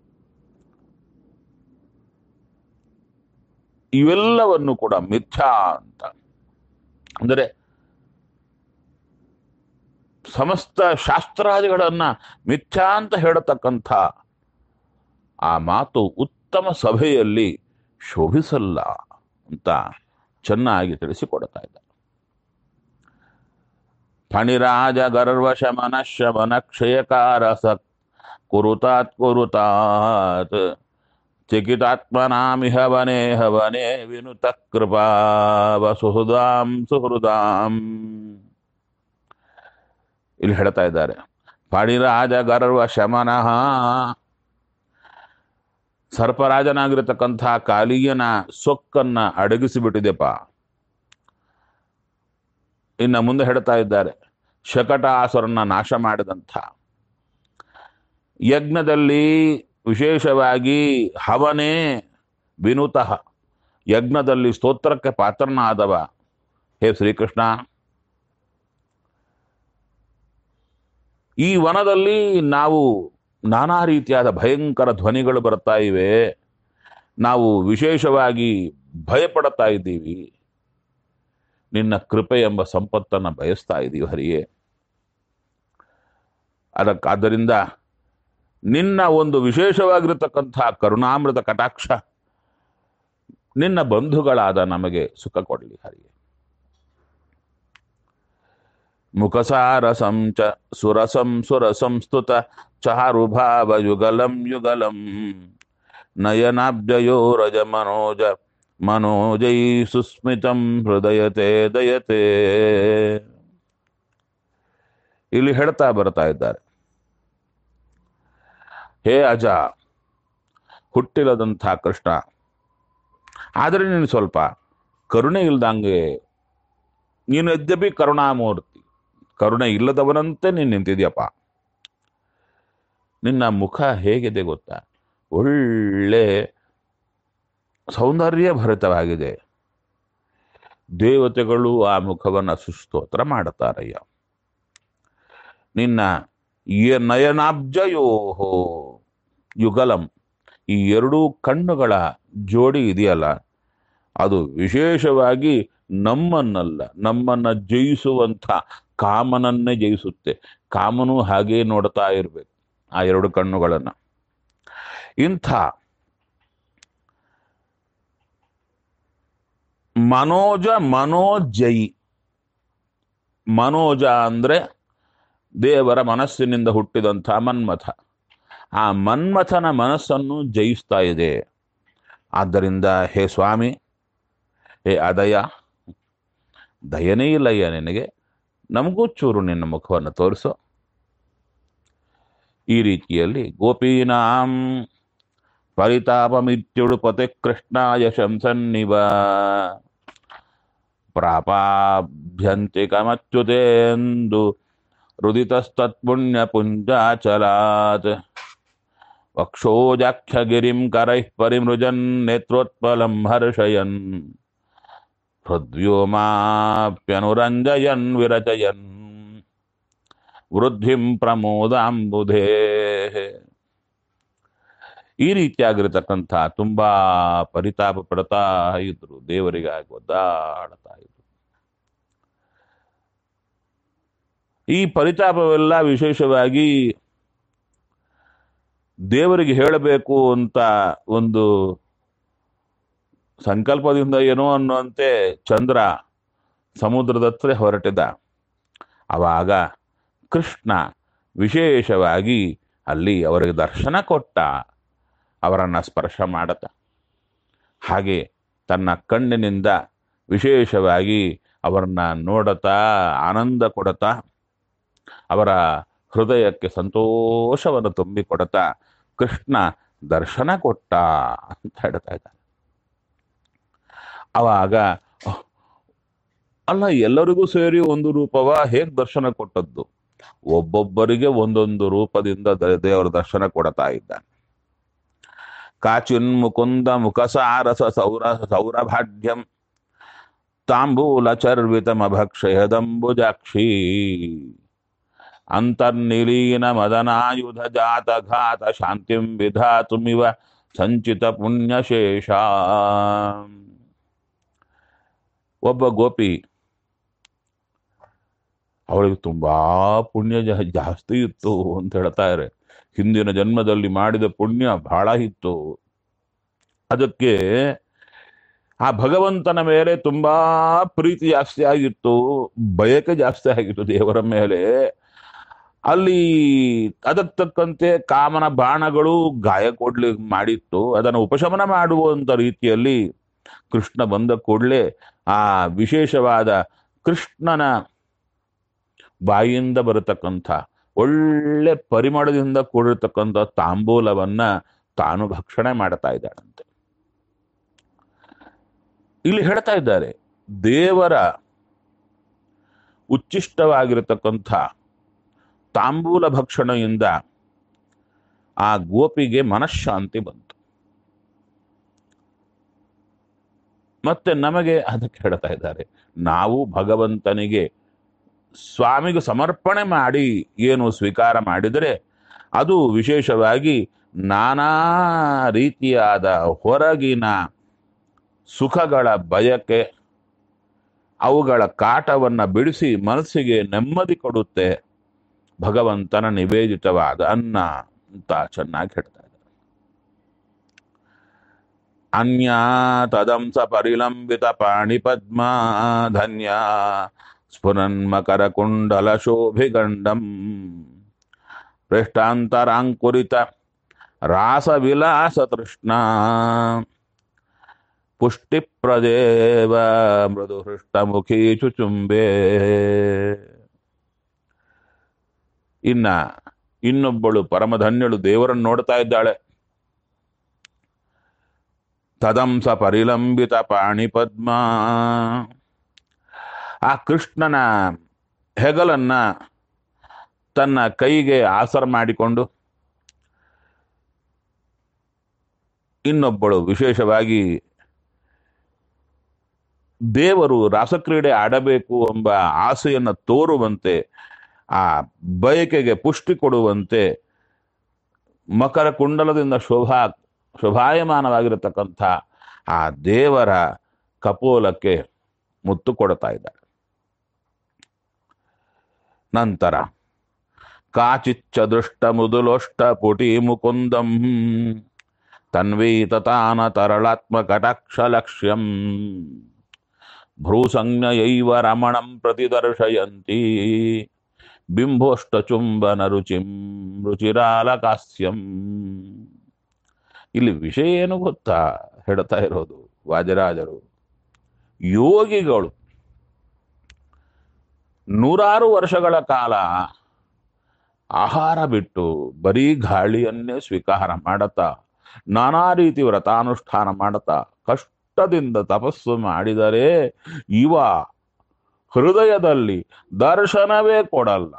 ಇವೆಲ್ಲವನ್ನು ಕೂಡ ಮಿಥ್ಯಾ ಅಂತ ಅಂದರೆ ಸಮಸ್ತ ಶಾಸ್ತ್ರಾದಿಗಳನ್ನ ಮಿಥ್ಯಾ ಅಂತ ಹೇಳತಕ್ಕಂಥ ಆ ಮಾತು ಉತ್ತಮ ಸಭೆಯಲ್ಲಿ ಶೋಭಿಸಲ್ಲ ಅಂತ ಚೆನ್ನಾಗಿ ತಿಳಿಸಿಕೊಡ್ತಾ ಇದ್ದಾರೆ ಫಣಿರಾಜ ಗರ್ವ ಶಮನ ಶಮನ ಕ್ಷಯಕಾರ ಸತ್ ಕುರುತಾತ್ ಕುರುತಾತ್ ಚಿಕಿತಾತ್ಮನಾಮಿಹ ವನೇ ಹವನೇ ವಿನುತ ಕೃಪಾ ಸುಹೃದಾಂ ಸುಹೃದಾಂ ಇಲ್ಲಿ ಹೇಳ್ತಾ ಇದ್ದಾರೆ ಫಣಿರಾಜ ಗರ್ವ ಶಮನಃ ಸರ್ಪರಾಜನಾಗಿರತಕ್ಕಂಥ ಕಾಲಿಯನ ಸೊಕ್ಕನ್ನ ಅಡಗಿಸಿಬಿಟ್ಟಿದೆಪ್ಪ ಇನ್ನ ಮುಂದೆ ಹೇಳ್ತಾ ಇದ್ದಾರೆ ಶಕಟಾಸುರನ್ನ ನಾಶ ಮಾಡಿದಂಥ ಯಜ್ಞದಲ್ಲಿ ವಿಶೇಷವಾಗಿ ಹವನೇ ವಿನುತಃ ಯಜ್ಞದಲ್ಲಿ ಸ್ತೋತ್ರಕ್ಕೆ ಪಾತ್ರನಾದವ ಹೇ ಶ್ರೀಕೃಷ್ಣ ಈ ವನದಲ್ಲಿ ನಾವು ನಾನಾ ರೀತಿಯಾದ ಭಯಂಕರ ಧ್ವನಿಗಳು ಬರ್ತಾ ಇವೆ ನಾವು ವಿಶೇಷವಾಗಿ ಭಯಪಡುತ್ತಾ ಇದ್ದೀವಿ ನಿನ್ನ ಕೃಪೆ ಎಂಬ ಸಂಪತ್ತನ್ನು ಬಯಸ್ತಾ ಇದ್ದೀವಿ ಹರಿಯೇ ಅದಕ್ಕಾದ್ದರಿಂದ ನಿನ್ನ ಒಂದು ವಿಶೇಷವಾಗಿರತಕ್ಕಂಥ ಕರುಣಾಮೃತ ಕಟಾಕ್ಷ ನಿನ್ನ ಬಂಧುಗಳಾದ ನಮಗೆ ಸುಖ ಕೊಡಲಿ ಹರಿಯೇ ಮುಖಸಾರಸಂ ಚ ಸುರಸಂ ಸುರಸಂ ಸ್ತುತ ಚಾರುಭಾವ ಯುಗಲಂ ಯುಗಲಂ ನಯನಾಬ್ಜಯೋರಜ ಮನೋಜ ಮನೋಜೈ ಸುಸ್ಮಿತಂ ಹೃದಯತೆ ದಯತೆ ಇಲ್ಲಿ ಹೇಳ್ತಾ ಬರ್ತಾ ಇದ್ದಾರೆ ಹೇ ಅಜ ಹುಟ್ಟಿಲ್ಲದಂಥ ಕೃಷ್ಣ ಆದರೆ ನೀನು ಸ್ವಲ್ಪ ಕರುಣೆ ಇಲ್ದಂಗೆ ನೀನು ಯದ್ಯಪಿ ಕರುಣಾಮೂರ್ತಿ ಕರುಣೆ ಇಲ್ಲದವನಂತೆ ನೀನು ನಿಂತಿದ್ಯಪ್ಪ ನಿನ್ನ ಮುಖ ಹೇಗಿದೆ ಗೊತ್ತಾ ಒಳ್ಳೆ ಸೌಂದರ್ಯ ಭರಿತವಾಗಿದೆ ದೇವತೆಗಳು ಆ ಮುಖವನ್ನು ಸುಸ್ತೋತ್ರ ಮಾಡುತ್ತಾರಯ್ಯ ನಿನ್ನ ಯ- ನಯನಾಬ್ಜಯೋಹೋ ಯುಗಲಂ ಈ ಎರಡೂ ಕಣ್ಣುಗಳ ಜೋಡಿ ಇದೆಯಲ್ಲ ಅದು ವಿಶೇಷವಾಗಿ ನಮ್ಮನ್ನಲ್ಲ ನಮ್ಮನ್ನ ಜಯಿಸುವಂಥ ಕಾಮನನ್ನೇ ಜಯಿಸುತ್ತೆ ಕಾಮನು ಹಾಗೇ ನೋಡ್ತಾ ಇರಬೇಕು ಆ ಎರಡು ಕಣ್ಣುಗಳನ್ನು ಇಂಥ ಮನೋಜ ಮನೋಜಯಿ ಮನೋಜ ಅಂದ್ರೆ ದೇವರ ಮನಸ್ಸಿನಿಂದ ಹುಟ್ಟಿದಂಥ ಮನ್ಮಥ ಆ ಮನ್ಮಥನ ಮನಸ್ಸನ್ನು ಜಯಿಸ್ತಾ ಇದೆ ಆದ್ದರಿಂದ ಹೇ ಸ್ವಾಮಿ ಹೇ ಅದಯ ದಯನೇ ಇಲ್ಲಯ್ಯ ನಿನಗೆ ನಮಗೂ ಚೂರು ನಿನ್ನ ಮುಖವನ್ನು ತೋರಿಸು ಈ ರೀತಿಯಲ್ಲಿ ಗೋಪೀನಾಂ ಪರಿತಾಪಮಿತ್ಯುಡುಪತೆ ಕೃಷ್ಣಾಯ ಶಂಸನ್ನಿವ ಪ್ರಾಪಾಭ್ಯಂತಿ ಕಮಚ್ಯುತೇಂದು ರುದಿತಸ್ತತ್ಪುಣ್ಯ ಪುಂಜಾಚಲಾತ್ ವಕ್ಷೋಜಾಖ್ಯಗಿರಿಂ ಕರೈಃ ಪರಿಮೃಜನ್ ನೇತ್ರೋತ್ಪಲಂ ಹರ್ಷಯನ್ ಹೃದ್ವ್ಯೋಮಾಪ್ಯನುರಂಜಯನ್ ವಿರಚಯನ್ ವೃದ್ಧಿಂ ಪ್ರಮೋದಾಂಬುಧೇ ಈ ರೀತಿಯಾಗಿರತಕ್ಕಂಥ ತುಂಬಾ ಪರಿತಾಪ ಪಡ್ತಾ ಇದ್ರು ದೇವರಿಗಾಗಿ ಒದ್ದಾಡ್ತಾ ಇದ್ರು ಈ ಪರಿತಾಪವೆಲ್ಲ ವಿಶೇಷವಾಗಿ ದೇವರಿಗೆ ಹೇಳಬೇಕು ಅಂತ ಒಂದು ಸಂಕಲ್ಪದಿಂದ ಏನೋ ಅನ್ನುವಂತೆ ಚಂದ್ರ ಸಮುದ್ರದ ಹತ್ರ ಹೊರಟಿದ ಆವಾಗ ಕೃಷ್ಣ ವಿಶೇಷವಾಗಿ ಅಲ್ಲಿ ಅವರಿಗೆ ದರ್ಶನ ಕೊಟ್ಟ ಅವರನ್ನ ಸ್ಪರ್ಶ ಮಾಡತ ಹಾಗೆ ತನ್ನ ಕಣ್ಣಿನಿಂದ ವಿಶೇಷವಾಗಿ ಅವರನ್ನ ನೋಡತಾ ಆನಂದ ಕೊಡತಾ ಅವರ ಹೃದಯಕ್ಕೆ ಸಂತೋಷವನ್ನು ತುಂಬಿಕೊಡತಾ ಕೃಷ್ಣ ದರ್ಶನ ಕೊಟ್ಟ ಅಂತ ಹೇಳ್ತಾ ಇದ್ದಾರೆ ಅವಾಗ ಅಹ್, ಅಲ್ಲ ಎಲ್ಲರಿಗೂ ಸೇರಿ ಒಂದು ರೂಪವ ಹೇಗ್ ದರ್ಶನ ಕೊಟ್ಟದ್ದು ಒಬ್ಬೊಬ್ಬರಿಗೆ ಒಂದೊಂದು ರೂಪದಿಂದ ದ- ದೇವರ ದರ್ಶನ ಕೊಡ್ತಾ ಇದ್ದಾನೆ ಕಾಚಿನ್ ಮುಕುಂದ ಮುಖಸಾರಸ ಸೌರ ಸೌರಭಾಢ್ಯಂ ತಾಂಬೂಲ ಚರ್ವಿತಮಭಕ್ಷಯದಂಬುಜಾಕ್ಷಿ ಅಂತರ್ನಿಲೀನ ಮದನಾಯುಧ ಜಾತ ಘಾತ ಶಾಂತಿಂ ವಿಧಾತುಮಿವ ಸಂಚಿತ ಪುಣ್ಯಶೇಷ ಒಬ್ಬ ಗೋಪಿ ಅವಳಿಗೆ ತುಂಬಾ ಪುಣ್ಯ ಜಾ- ಜಾಸ್ತಿ ಇತ್ತು ಅಂತ ಹೇಳ್ತಾ ಇದ್ದಾರೆ ಹಿಂದಿನ ಜನ್ಮದಲ್ಲಿ ಮಾಡಿದ ಪುಣ್ಯ ಬಹಳ ಇತ್ತು ಅದಕ್ಕೆ ಆ ಭಗವಂತನ ಮೇಲೆ ತುಂಬಾ ಪ್ರೀತಿ ಜಾಸ್ತಿ ಆಗಿತ್ತು ಬಯಕೆ ಜಾಸ್ತಿ ಆಗಿತ್ತು ದೇವರ ಮೇಲೆ ಅಲ್ಲಿ ಅದಕ್ಕೆ ತಕ್ಕಂತೆ ಕಾಮನ ಬಾಣಗಳು ಗಾಯ ಕೊಡ್ಲಿ ಮಾಡಿತ್ತು ಅದನ್ನು ಉಪಶಮನ ಮಾಡುವಂತ ರೀತಿಯಲ್ಲಿ ಕೃಷ್ಣ ಬಂದ ಕೂಡಲೇ ಆ ವಿಶೇಷವಾದ ಕೃಷ್ಣನ ಬಾಯಿಯಿಂದ ಬರತಕ್ಕಂಥ ಒಳ್ಳೆ ಪರಿಮಳದಿಂದ ಕೂಡಿರ್ತಕ್ಕಂಥ ತಾಂಬೂಲವನ್ನ ತಾನು ಭಕ್ಷಣೆ ಮಾಡ್ತಾ ಇದ್ದಾಳಂತೆ ಇಲ್ಲಿ ಹೇಳ್ತಾ ಇದ್ದಾರೆ ದೇವರ ಉಚ್ಚಿಷ್ಟವಾಗಿರತಕ್ಕಂಥ ತಾಂಬೂಲ ಭಕ್ಷಣೆಯಿಂದ ಆ ಗೋಪಿಗೆ ಮನಃಶಾಂತಿ ಬಂತು ಮತ್ತೆ ನಮಗೆ ಅದಕ್ಕೆ ಹೇಳ್ತಾ ಇದ್ದಾರೆ ನಾವು ಭಗವಂತನಿಗೆ ಸ್ವಾಮಿಗೆ ಸಮರ್ಪಣೆ ಮಾಡಿ ಏನು ಸ್ವೀಕಾರ ಮಾಡಿದರೆ ಅದು ವಿಶೇಷವಾಗಿ ನಾನಾ ರೀತಿಯಾದ ಹೊರಗಿನ ಸುಖಗಳ ಬಯಕೆ ಅವುಗಳ ಕಾಟವನ್ನು ಬಿಡಿಸಿ ಮನಸ್ಸಿಗೆ ನೆಮ್ಮದಿ ಕೊಡುತ್ತೆ ಭಗವಂತನ ನಿವೇದಿತವಾದ ಅನ್ನ ಅಂತ ಚೆನ್ನಾಗಿ ಹೇಳ್ತಾ ಇದ್ದಾರೆ ಅನ್ಯ ತದಂಸ ಪರಿಲಂಬಿತ ಪಾಣಿ ಪದ್ಮ ಧನ್ಯ ಸ್ಫುರನ್ಮಕರ ಕುಂಡಲ ಶೋಭಿಗಂಡಂ ಪೃಷ್ಠಾಂತರಾಂಕುರಿತ ರಾಸ ವಿಲಾಸ ತೃಷ್ಣ ಪುಷ್ಟಿಪ್ರದೇವ ಮೃದು ಹೃಷ್ಟಮುಖಿ ಚುಚುಂಬೆ ಇನ್ನ ಇನ್ನೊಬ್ಬಳು ಪರಮಧನ್ಯಳು ದೇವರನ್ನು ನೋಡ್ತಾ ಇದ್ದಾಳೆ ತದಂಸ ಪರಿಲಂಬಿತ ಪಾಣಿ ಪದ್ಮ ಆ ಕೃಷ್ಣನ ಹೆಗಲನ್ನ ತನ್ನ ಕೈಗೆ ಆಸರ ಮಾಡಿಕೊಂಡು ಇನ್ನೊಬ್ಬಳು ವಿಶೇಷವಾಗಿ ದೇವರು ರಾಸಕ್ರೀಡೆ ಆಡಬೇಕು ಎಂಬ ಆಸೆಯನ್ನು ತೋರುವಂತೆ ಆ ಬಯಕೆಗೆ ಪುಷ್ಟಿ ಕೊಡುವಂತೆ ಮಕರ ಕುಂಡಲದಿಂದ ಶೋಭಾ ಶೋಭಾಯಮಾನವಾಗಿರತಕ್ಕಂಥ ಆ ದೇವರ ಕಪೋಲಕ್ಕೆ ಮುತ್ತು ಕೊಡ್ತಾ ಇದ್ದಾರೆ ನಂತರ ಕಾಚಿಚ್ಚ ದೃಷ್ಟ ಮೃದುಲೋಷ್ಟ ಪುಟಿ ಮುಕುಂದಂ ತನ್ವೀತತಾನ ತರಳಾತ್ಮ ಕಟಾಕ್ಷ ಲಕ್ಷ್ಯಂ ಭ್ರೂಸಂಜ್ಞಯೈವ ರಮಣಂ ಪ್ರತಿದರ್ಶಯಂತಿ ಬಿಂಬೋಷ್ಟಚುಂಬನ ರುಚಿಂ ರುಚಿರಾಲಕಾಸ್ಯಂ ಇಲ್ಲಿ ವಿಷಯ ಏನು ಗೊತ್ತಾ ಹೇಳ್ತಾ ಇರೋದು ವಾಜರಾಜರು ಯೋಗಿಗಳು ನೂರಾರು ವರ್ಷಗಳ ಕಾಲ ಆಹಾರ ಬಿಟ್ಟು ಬರೀ ಗಾಳಿಯನ್ನೇ ಸ್ವೀಕಾರ ಮಾಡತಾ ನಾನಾ ರೀತಿ ವ್ರತಾನುಷ್ಠಾನ ಮಾಡತಾ ಕಷ್ಟದಿಂದ ತಪಸ್ಸು ಮಾಡಿದರೆ ಇವ ಹೃದಯದಲ್ಲಿ ದರ್ಶನವೇ ಕೊಡಲ್ಲ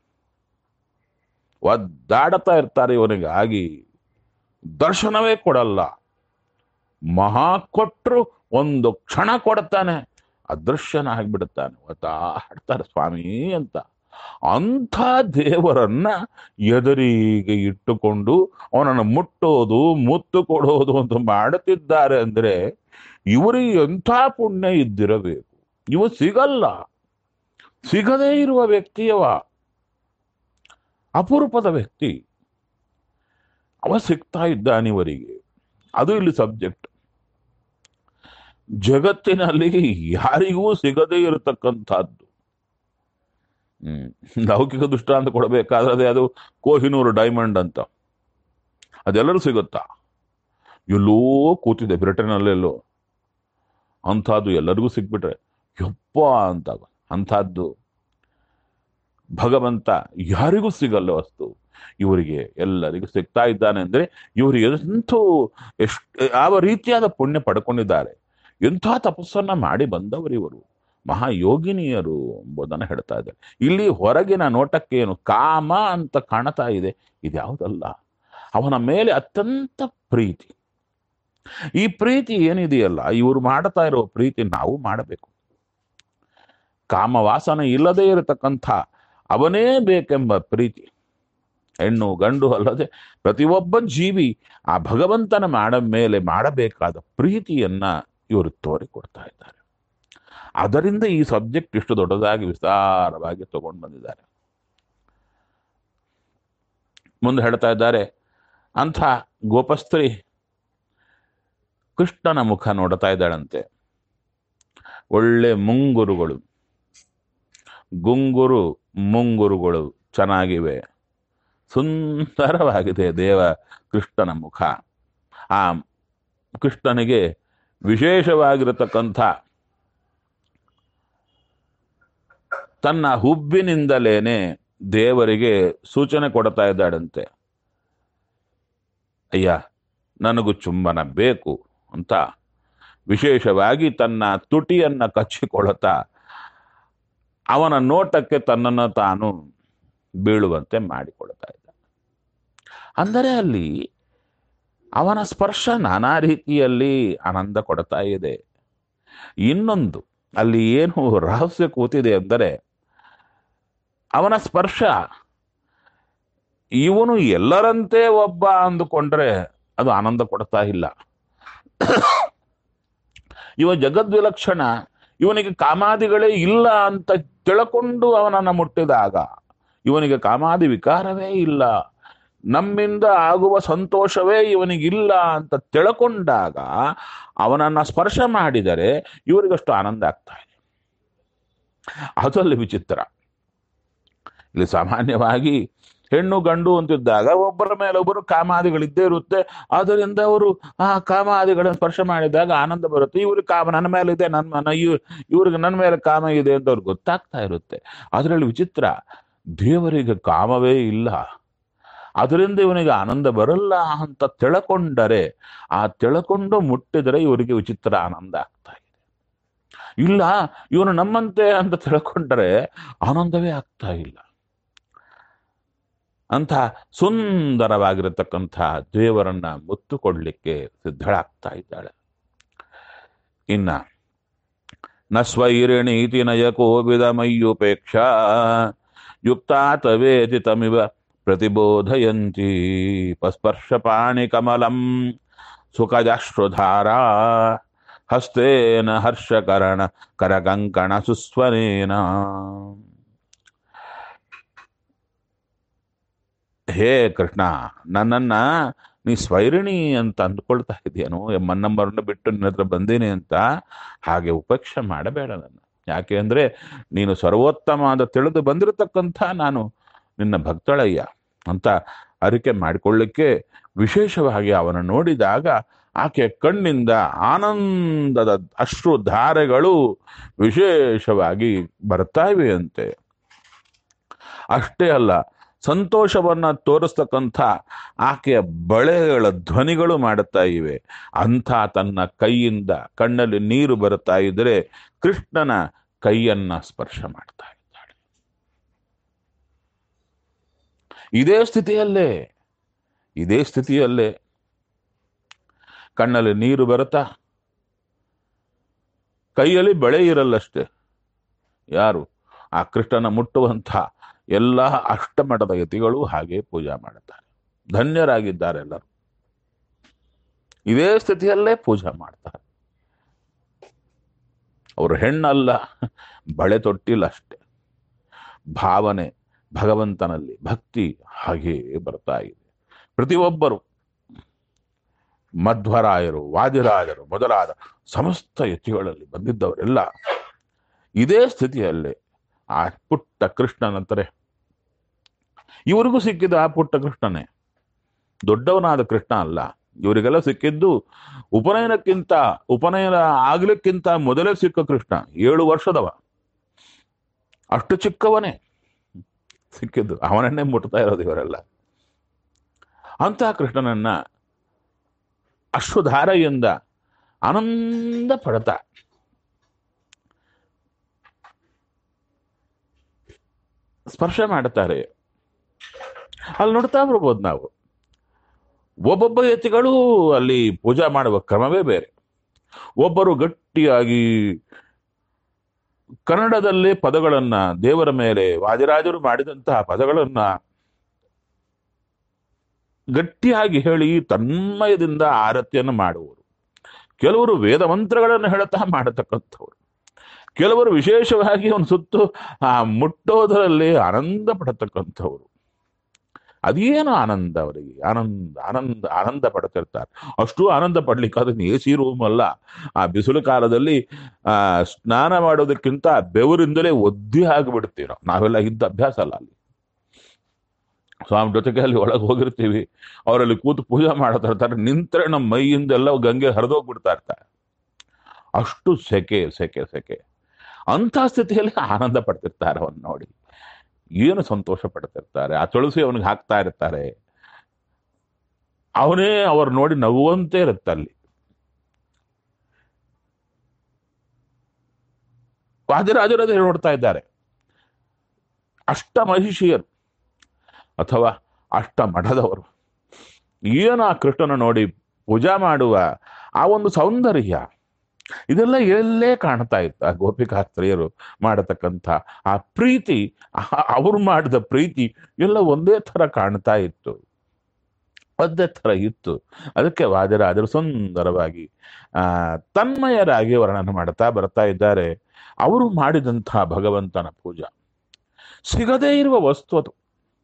ಒದ್ದಾಡ್ತಾ ಇರ್ತಾರೆ ಇವನಿಗಾಗಿ ದರ್ಶನವೇ ಕೊಡಲ್ಲ ಮಹಾ ಕೊಟ್ಟರು ಒಂದು ಕ್ಷಣ ಕೊಡ್ತಾನೆ ಅದೃಶ್ಯನಾಗ್ಬಿಡುತ್ತಾನೆ ಒತ್ತಾಡ್ತಾರೆ ಸ್ವಾಮಿ ಅಂತ ಅಂಥ ದೇವರನ್ನ ಎದುರಿಗೆ ಇಟ್ಟುಕೊಂಡು ಅವನನ್ನು ಮುಟ್ಟೋದು ಮುತ್ತು ಕೊಡೋದು ಅಂತ ಮಾಡುತ್ತಿದ್ದಾರೆ ಅಂದ್ರೆ ಇವರಿಗೆ ಎಂಥ ಪುಣ್ಯ ಇದ್ದಿರಬೇಕು ಇವ ಸಿಗಲ್ಲ ಸಿಗದೇ ಇರುವ ವ್ಯಕ್ತಿಯವ ಅಪರೂಪದ ವ್ಯಕ್ತಿ ಅವ ಸಿಗ್ತಾ ಇದ್ದಾನಿವರಿಗೆ ಅದು ಇಲ್ಲಿ ಸಬ್ಜೆಕ್ಟ್ ಜಗತ್ತಿನಲ್ಲಿ ಯಾರಿಗೂ ಸಿಗದೇ ಇರತಕ್ಕಂಥದ್ದು ಹ್ಮ್ ಲೌಕಿಕ ದೃಷ್ಟಾಂತ ಕೊಡಬೇಕಾದ್ರೆ ಅದೇ ಅದು ಕೋಹಿನೂರು ಡೈಮಂಡ್ ಅಂತ ಅದೆಲ್ಲರೂ ಸಿಗುತ್ತಾ ಎಲ್ಲೋ ಕೂತಿದೆ ಬ್ರಿಟನ್ನಲ್ಲೆಲ್ಲೋ ಅಂಥದ್ದು ಎಲ್ಲರಿಗೂ ಸಿಕ್ಬಿಟ್ರೆ ಯಪ್ಪ ಅಂತ ಅಂಥದ್ದು ಭಗವಂತ ಯಾರಿಗೂ ಸಿಗಲ್ಲ ವಸ್ತು ಇವರಿಗೆ ಎಲ್ಲರಿಗೂ ಸಿಗ್ತಾ ಇದ್ದಾನೆ ಅಂದ್ರೆ ಇವರು ಎಂತೂ ಎಷ್ಟು ಯಾವ ರೀತಿಯಾದ ಪುಣ್ಯ ಪಡ್ಕೊಂಡಿದ್ದಾರೆ ಎಂಥ ತಪಸ್ಸನ್ನ ಮಾಡಿ ಬಂದವರು ಇವರು ಮಹಾಯೋಗಿನಿಯರು ಎಂಬುದನ್ನು ಹೇಳ್ತಾ ಇದ್ದಾರೆ ಇಲ್ಲಿ ಹೊರಗಿನ ನೋಟಕ್ಕೆ ಏನು ಕಾಮ ಅಂತ ಕಾಣ್ತಾ ಇದೆ ಇದ್ಯಾವುದಲ್ಲ ಅವನ ಮೇಲೆ ಅತ್ಯಂತ ಪ್ರೀತಿ ಈ ಪ್ರೀತಿ ಏನಿದೆಯಲ್ಲ ಇವರು ಮಾಡ್ತಾ ಇರೋ ಪ್ರೀತಿ ನಾವು ಮಾಡಬೇಕು ಕಾಮವಾಸನ ಇಲ್ಲದೇ ಇರತಕ್ಕಂಥ ಅವನೇ ಬೇಕೆಂಬ ಪ್ರೀತಿ ಹೆಣ್ಣು ಗಂಡು ಅಲ್ಲದೆ ಪ್ರತಿಯೊಬ್ಬ ಜೀವಿ ಆ ಭಗವಂತನ ಮಾಡ ಮೇಲೆ ಮಾಡಬೇಕಾದ ಪ್ರೀತಿಯನ್ನ ಇವರು ತೋರಿಕೊಡ್ತಾ ಇದ್ದಾರೆ ಅದರಿಂದ ಈ ಸಬ್ಜೆಕ್ಟ್ ಇಷ್ಟು ದೊಡ್ಡದಾಗಿ ವಿಸ್ತಾರವಾಗಿ ತಗೊಂಡು ಬಂದಿದ್ದಾರೆ ಮುಂದೆ ಹೇಳ್ತಾ ಇದ್ದಾರೆ ಅಂಥ ಗೋಪಸ್ತ್ರೀ ಕೃಷ್ಣನ ಮುಖ ನೋಡ್ತಾ ಇದ್ದಾಳಂತೆ ಒಳ್ಳೆ ಮುಂಗುರುಗಳು ಗುಂಗುರು ಮುಂಗುರುಗಳು ಚೆನ್ನಾಗಿವೆ ಸುಂದರವಾಗಿದೆ ದೇವ ಕೃಷ್ಣನ ಮುಖ ಆ ಕೃಷ್ಣನಿಗೆ ವಿಶೇಷವಾಗಿರತಕ್ಕಂಥ ತನ್ನ ಹುಬ್ಬಿನಿಂದಲೇನೆ ದೇವರಿಗೆ ಸೂಚನೆ ಕೊಡ್ತಾ ಇದ್ದಾಳಂತೆ ಅಯ್ಯ ನನಗೂ ಚುಂಬನ ಬೇಕು ಅಂತ ವಿಶೇಷವಾಗಿ ತನ್ನ ತುಟಿಯನ್ನ ಕಚ್ಚಿಕೊಳ್ಳುತ್ತಾ ಅವನ ನೋಟಕ್ಕೆ ತನ್ನನ್ನು ತಾನು ಬೀಳುವಂತೆ ಮಾಡಿಕೊಳ್ತಾ ಇದ್ದ ಅಂದರೆ ಅಲ್ಲಿ ಅವನ ಸ್ಪರ್ಶ ನಾನಾ ರೀತಿಯಲ್ಲಿ ಆನಂದ ಕೊಡ್ತಾ ಇದೆ ಇನ್ನೊಂದು ಅಲ್ಲಿ ಏನು ರಹಸ್ಯ ಕೂತಿದೆ ಅಂದರೆ ಅವನ ಸ್ಪರ್ಶ ಇವನು ಎಲ್ಲರಂತೆ ಒಬ್ಬ ಅಂದುಕೊಂಡ್ರೆ ಅದು ಆನಂದ ಕೊಡ್ತಾ ಇಲ್ಲ ಇವ ಜಗದ್ವಿಲಕ್ಷಣ ಇವನಿಗೆ ಕಾಮಾದಿಗಳೇ ಇಲ್ಲ ಅಂತ ತಿಳ್ಕೊಂಡು ಅವನನ್ನ ಮುಟ್ಟಿದಾಗ ಇವನಿಗೆ ಕಾಮಾದಿ ವಿಕಾರವೇ ಇಲ್ಲ ನಮ್ಮಿಂದ ಆಗುವ ಸಂತೋಷವೇ ಇವನಿಗಿಲ್ಲ ಅಂತ ತಿಳ್ಕೊಂಡಾಗ ಅವನನ್ನ ಸ್ಪರ್ಶ ಮಾಡಿದರೆ ಇವರಿಗಷ್ಟು ಆನಂದ ಆಗ್ತಾ ಇದೆ ಅದರಲ್ಲಿ ವಿಚಿತ್ರ ಇಲ್ಲಿ ಸಾಮಾನ್ಯವಾಗಿ ಹೆಣ್ಣು ಗಂಡು ಅಂತಿದ್ದಾಗ ಒಬ್ಬರ ಮೇಲೆ ಒಬ್ಬರು ಕಾಮಾದಿಗಳಿದ್ದೇ ಇರುತ್ತೆ ಆದ್ದರಿಂದ ಅವರು ಆ ಕಾಮಾದಿಗಳನ್ನು ಸ್ಪರ್ಶ ಮಾಡಿದಾಗ ಆನಂದ ಬರುತ್ತೆ ಇವ್ರಿಗೆ ಕಾಮ ನನ್ನ ಮೇಲೆ ಇದೆ ನನ್ನ ಇವ್ ಇವ್ರಿಗೆ ನನ್ನ ಮೇಲೆ ಕಾಮ ಇದೆ ಅಂತ ಅವ್ರಿಗೆ ಗೊತ್ತಾಗ್ತಾ ಇರುತ್ತೆ ಅದರಲ್ಲಿ ವಿಚಿತ್ರ ದೇವರಿಗೆ ಕಾಮವೇ ಇಲ್ಲ ಅದರಿಂದ ಇವನಿಗೆ ಆನಂದ ಬರಲ್ಲ ಅಂತ ತಿಳ್ಕೊಂಡರೆ ಆ ತಿಳ್ಕೊಂಡು ಮುಟ್ಟಿದರೆ ಇವರಿಗೆ ವಿಚಿತ್ರ ಆನಂದ ಆಗ್ತಾ ಇದೆ ಇಲ್ಲ ಇವನು ನಮ್ಮಂತೆ ಅಂತ ತಿಳ್ಕೊಂಡರೆ ಆನಂದವೇ ಆಗ್ತಾ ಇಲ್ಲ ಅಂತ ಸುಂದರವಾಗಿರತಕ್ಕಂಥ ದೇವರನ್ನ ಮುತ್ತು ಕೊಡ್ಲಿಕ್ಕೆ ಸಿದ್ಧಳಾಗ್ತಾ ಇದ್ದಾಳೆ ಇನ್ನ ನ ಸ್ವೈರಿಣೀತಿ ನಯಕೋವಿದ ಮಯ್ಯುಪೇಕ್ಷಾ ಯುಕ್ತಾತವೇತಿ ತಮಿವ ಪ್ರತಿಬೋಧಯಂತಿ ಪಸ್ಪರ್ಶ ಪಾಣಿ ಕಮಲಂ ಸುಖಜಾಶ್ರುಧಾರಾ ಹಸ್ತೇನ ಹರ್ಷಕರಣ ಕರಕಂಕಣ ಸುಸ್ವನೇನ ಹೇ ಕೃಷ್ಣ ನನ್ನನ್ನ ನೀ ಸ್ವೈರಿಣಿ ಅಂತ ಅಂದ್ಕೊಳ್ತಾ ಇದೆಯೇನೋ ಮನ್ನಂಬರನ್ನ ಬಿಟ್ಟು ನಿನ್ನ ಹತ್ರ ಬಂದೀನಿ ಅಂತ ಹಾಗೆ ಉಪೇಕ್ಷೆ ಮಾಡಬೇಡ ನನ್ನ ಯಾಕೆ ಅಂದ್ರೆ ನೀನು ಸರ್ವೋತ್ತಮ ಅಂತ ತಿಳಿದು ಬಂದಿರತಕ್ಕಂಥ ನಾನು ನಿನ್ನ ಭಕ್ತಳಯ್ಯ ಅಂತ ಅರಿಕೆ ಮಾಡಿಕೊಳ್ಳಿಕ್ಕೆ ವಿಶೇಷವಾಗಿ ಅವನ ನೋಡಿದಾಗ ಆಕೆ ಕಣ್ಣಿಂದ ಆನಂದದ ಅಶ್ರು ಧಾರೆಗಳು ವಿಶೇಷವಾಗಿ ಬರ್ತಾ ಇವೆಯಂತೆ ಅಷ್ಟೇ ಅಲ್ಲ ಸಂತೋಷವನ್ನ ತೋರಿಸ್ತಕ್ಕಂಥ ಆಕೆಯ ಬಳೆಗಳ ಧ್ವನಿಗಳು ಮಾಡುತ್ತಾ ಇವೆ ಅಂಥ ತನ್ನ ಕೈಯಿಂದ ಕಣ್ಣಲ್ಲಿ ನೀರು ಬರುತ್ತಾ ಇದ್ರೆ ಕೃಷ್ಣನ ಕೈಯನ್ನ ಸ್ಪರ್ಶ ಮಾಡ್ತಾ ಇದ್ದಾಳೆ ಇದೇ ಸ್ಥಿತಿಯಲ್ಲೇ ಇದೇ ಸ್ಥಿತಿಯಲ್ಲೇ ಕಣ್ಣಲ್ಲಿ ನೀರು ಬರುತ್ತಾ ಕೈಯಲ್ಲಿ ಬಳೆ ಇರಲ್ಲಷ್ಟೇ ಯಾರು ಆ ಕೃಷ್ಣನ ಮುಟ್ಟುವಂಥ ಎಲ್ಲ ಅಷ್ಟಮಠದ ಯತಿಗಳು ಹಾಗೆ ಪೂಜಾ ಮಾಡುತ್ತಾರೆ ಧನ್ಯರಾಗಿದ್ದಾರೆ ಎಲ್ಲರೂ ಇದೇ ಸ್ಥಿತಿಯಲ್ಲೇ ಪೂಜೆ ಮಾಡ್ತಾರೆ ಅವರು ಹೆಣ್ಣಲ್ಲ ಬಳೆ ತೊಟ್ಟಿಲ್ಲ ಅಷ್ಟೆ ಭಾವನೆ ಭಗವಂತನಲ್ಲಿ ಭಕ್ತಿ ಹಾಗೆಯೇ ಬರ್ತಾ ಇದೆ ಪ್ರತಿಯೊಬ್ಬರು ಮಧ್ವರಾಯರು ವಾದಿರಾಜರು ಮೊದಲಾದ ಸಮಸ್ತ ಯತಿಗಳಲ್ಲಿ ಬಂದಿದ್ದವರೆಲ್ಲ ಇದೇ ಸ್ಥಿತಿಯಲ್ಲೇ ಆ ಪುಟ್ಟ ಕೃಷ್ಣನಂತಾರೆ ಇವರಿಗೂ ಸಿಕ್ಕಿದ ಆ ಪುಟ್ಟ ಕೃಷ್ಣನೇ ದೊಡ್ಡವನಾದ ಕೃಷ್ಣ ಅಲ್ಲ ಇವರಿಗೆಲ್ಲ ಸಿಕ್ಕಿದ್ದು ಉಪನಯನಕ್ಕಿಂತ ಉಪನಯನ ಆಗ್ಲಿಕ್ಕಿಂತ ಮೊದಲೇ ಸಿಕ್ಕ ಕೃಷ್ಣ ಏಳು ವರ್ಷದವ ಅಷ್ಟು ಚಿಕ್ಕವನೇ ಸಿಕ್ಕಿದ್ದು ಅವನನ್ನೇ ಮುಟ್ತಾ ಇರೋದು ಇವರೆಲ್ಲ ಅಂತಹ ಕೃಷ್ಣನನ್ನ ಅಶ್ವಧಾರೆಯಿಂದ ಆನಂದ ಪಡ್ತಾ ಸ್ಪರ್ಶ ಮಾಡುತ್ತಾರೆ ಅಲ್ಲಿ ನೋಡ್ತಾ ಬರ್ಬೋದು ನಾವು ಒಬ್ಬೊಬ್ಬ ಯತಿಗಳು ಅಲ್ಲಿ ಪೂಜಾ ಮಾಡುವ ಕ್ರಮವೇ ಬೇರೆ ಒಬ್ಬರು ಗಟ್ಟಿಯಾಗಿ ಕನ್ನಡದಲ್ಲೇ ಪದಗಳನ್ನ ದೇವರ ಮೇಲೆ ವಾದಿರಾಜರು ಮಾಡಿದಂತಹ ಪದಗಳನ್ನ ಗಟ್ಟಿಯಾಗಿ ಹೇಳಿ ತನ್ಮಯದಿಂದ ಆರತಿಯನ್ನು ಮಾಡುವರು ಕೆಲವರು ವೇದ ಮಂತ್ರಗಳನ್ನು ಹೇಳುತ್ತಾ ಮಾಡತಕ್ಕಂಥವ್ರು ಕೆಲವರು ವಿಶೇಷವಾಗಿ ಒಂದು ಸುತ್ತು ಆ ಮುಟ್ಟೋದರಲ್ಲಿ ಆನಂದ ಪಡತಕ್ಕಂಥವ್ರು ಅದೇನು ಆನಂದ ಅವರಿಗೆ ಆನಂದ ಆನಂದ ಆನಂದ ಪಡ್ತಿರ್ತಾರೆ ಅಷ್ಟು ಆನಂದ ಪಡ್ಲಿಕ್ಕಾದ್ರೆ ಎ ಸಿ ರೂಮ್ ಅಲ್ಲ ಆ ಬಿಸಿಲು ಕಾಲದಲ್ಲಿ ಆ ಸ್ನಾನ ಮಾಡೋದಕ್ಕಿಂತ ಬೆವರಿಂದಲೇ ಒದ್ದಿ ಆಗಿಬಿಡ್ತೀವಿ ನಾವು ನಾವೆಲ್ಲ ಇದ್ದ ಅಭ್ಯಾಸ ಅಲ್ಲ ಅಲ್ಲಿ ಸ್ವಾಮಿ ಜೊತೆಗೆ ಅಲ್ಲಿ ಒಳಗೆ ಹೋಗಿರ್ತೀವಿ ಅವರಲ್ಲಿ ಕೂತು ಪೂಜೆ ಮಾಡ್ತಾ ಇರ್ತಾರೆ ನಿಂತರೆ ನಮ್ಮ ಮೈಯಿಂದೆಲ್ಲ ಗಂಗೆ ಹರಿದೋಗ್ಬಿಡ್ತಾ ಇರ್ತಾರೆ ಅಷ್ಟು ಸೆಕೆ ಸೆಕೆ ಸೆಕೆ ಅಂಥ ಸ್ಥಿತಿಯಲ್ಲಿ ಆನಂದ ಪಡ್ತಿರ್ತಾರೆ ಅವನ್ನ ನೋಡಿ ಏನು ಸಂತೋಷ ಪಡ್ತಿರ್ತಾರೆ ಆ ತುಳಸಿ ಅವನಿಗೆ ಹಾಕ್ತಾ ಇರ್ತಾರೆ ಅವನೇ ಅವ್ರು ನೋಡಿ ನಗುವಂತೆ ಇರುತ್ತೆ ಅಲ್ಲಿ ವಾದಿರಾಜರದೇ ನೋಡ್ತಾ ಇದ್ದಾರೆ ಅಷ್ಟ ಮಹಿಷಿಯರು ಅಥವಾ ಅಷ್ಟ ಮಠದವರು ಏನು ಆ ಕೃಷ್ಣನ ನೋಡಿ ಪೂಜಾ ಮಾಡುವ ಆ ಒಂದು ಸೌಂದರ್ಯ ಇದೆಲ್ಲ ಎಲ್ಲೇ ಕಾಣ್ತಾ ಇತ್ತು ಆ ಗೋಪಿಕಾ ಸ್ತ್ರೀಯರು ಮಾಡತಕ್ಕಂಥ ಆ ಪ್ರೀತಿ ಆ- ಅವರು ಮಾಡಿದ ಪ್ರೀತಿ ಎಲ್ಲ ಒಂದೇ ಥರ ಕಾಣ್ತಾ ಇತ್ತು ಒಂದೇ ಥರ ಇತ್ತು ಅದಕ್ಕೆ ವಾದಿರಾಜರು ಸುಂದರವಾಗಿ ಆ ತನ್ಮಯರಾಗಿ ವರ್ಣನೆ ಮಾಡ್ತಾ ಬರ್ತಾ ಇದ್ದಾರೆ ಅವರು ಮಾಡಿದಂತಹ ಭಗವಂತನ ಪೂಜಾ ಸಿಗದೇ ಇರುವ ವಸ್ತು ಅದು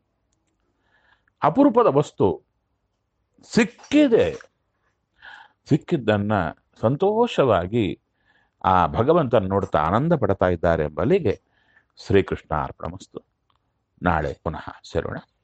ಅಪರೂಪದ ವಸ್ತು ಸಿಕ್ಕಿದೆ ಸಿಕ್ಕಿದ್ದನ್ನ ಸಂತೋಷವಾಗಿ ಆ ಭಗವಂತನ ನೋಡ್ತಾ ಆನಂದ ಪಡ್ತಾ ಇದ್ದಾರೆ ಎಂಬಲ್ಲಿಗೆ ಶ್ರೀಕೃಷ್ಣ ಅರ್ಪಣಮಸ್ತು ನಾಳೆ ಪುನಃ ಸೇರೋಣ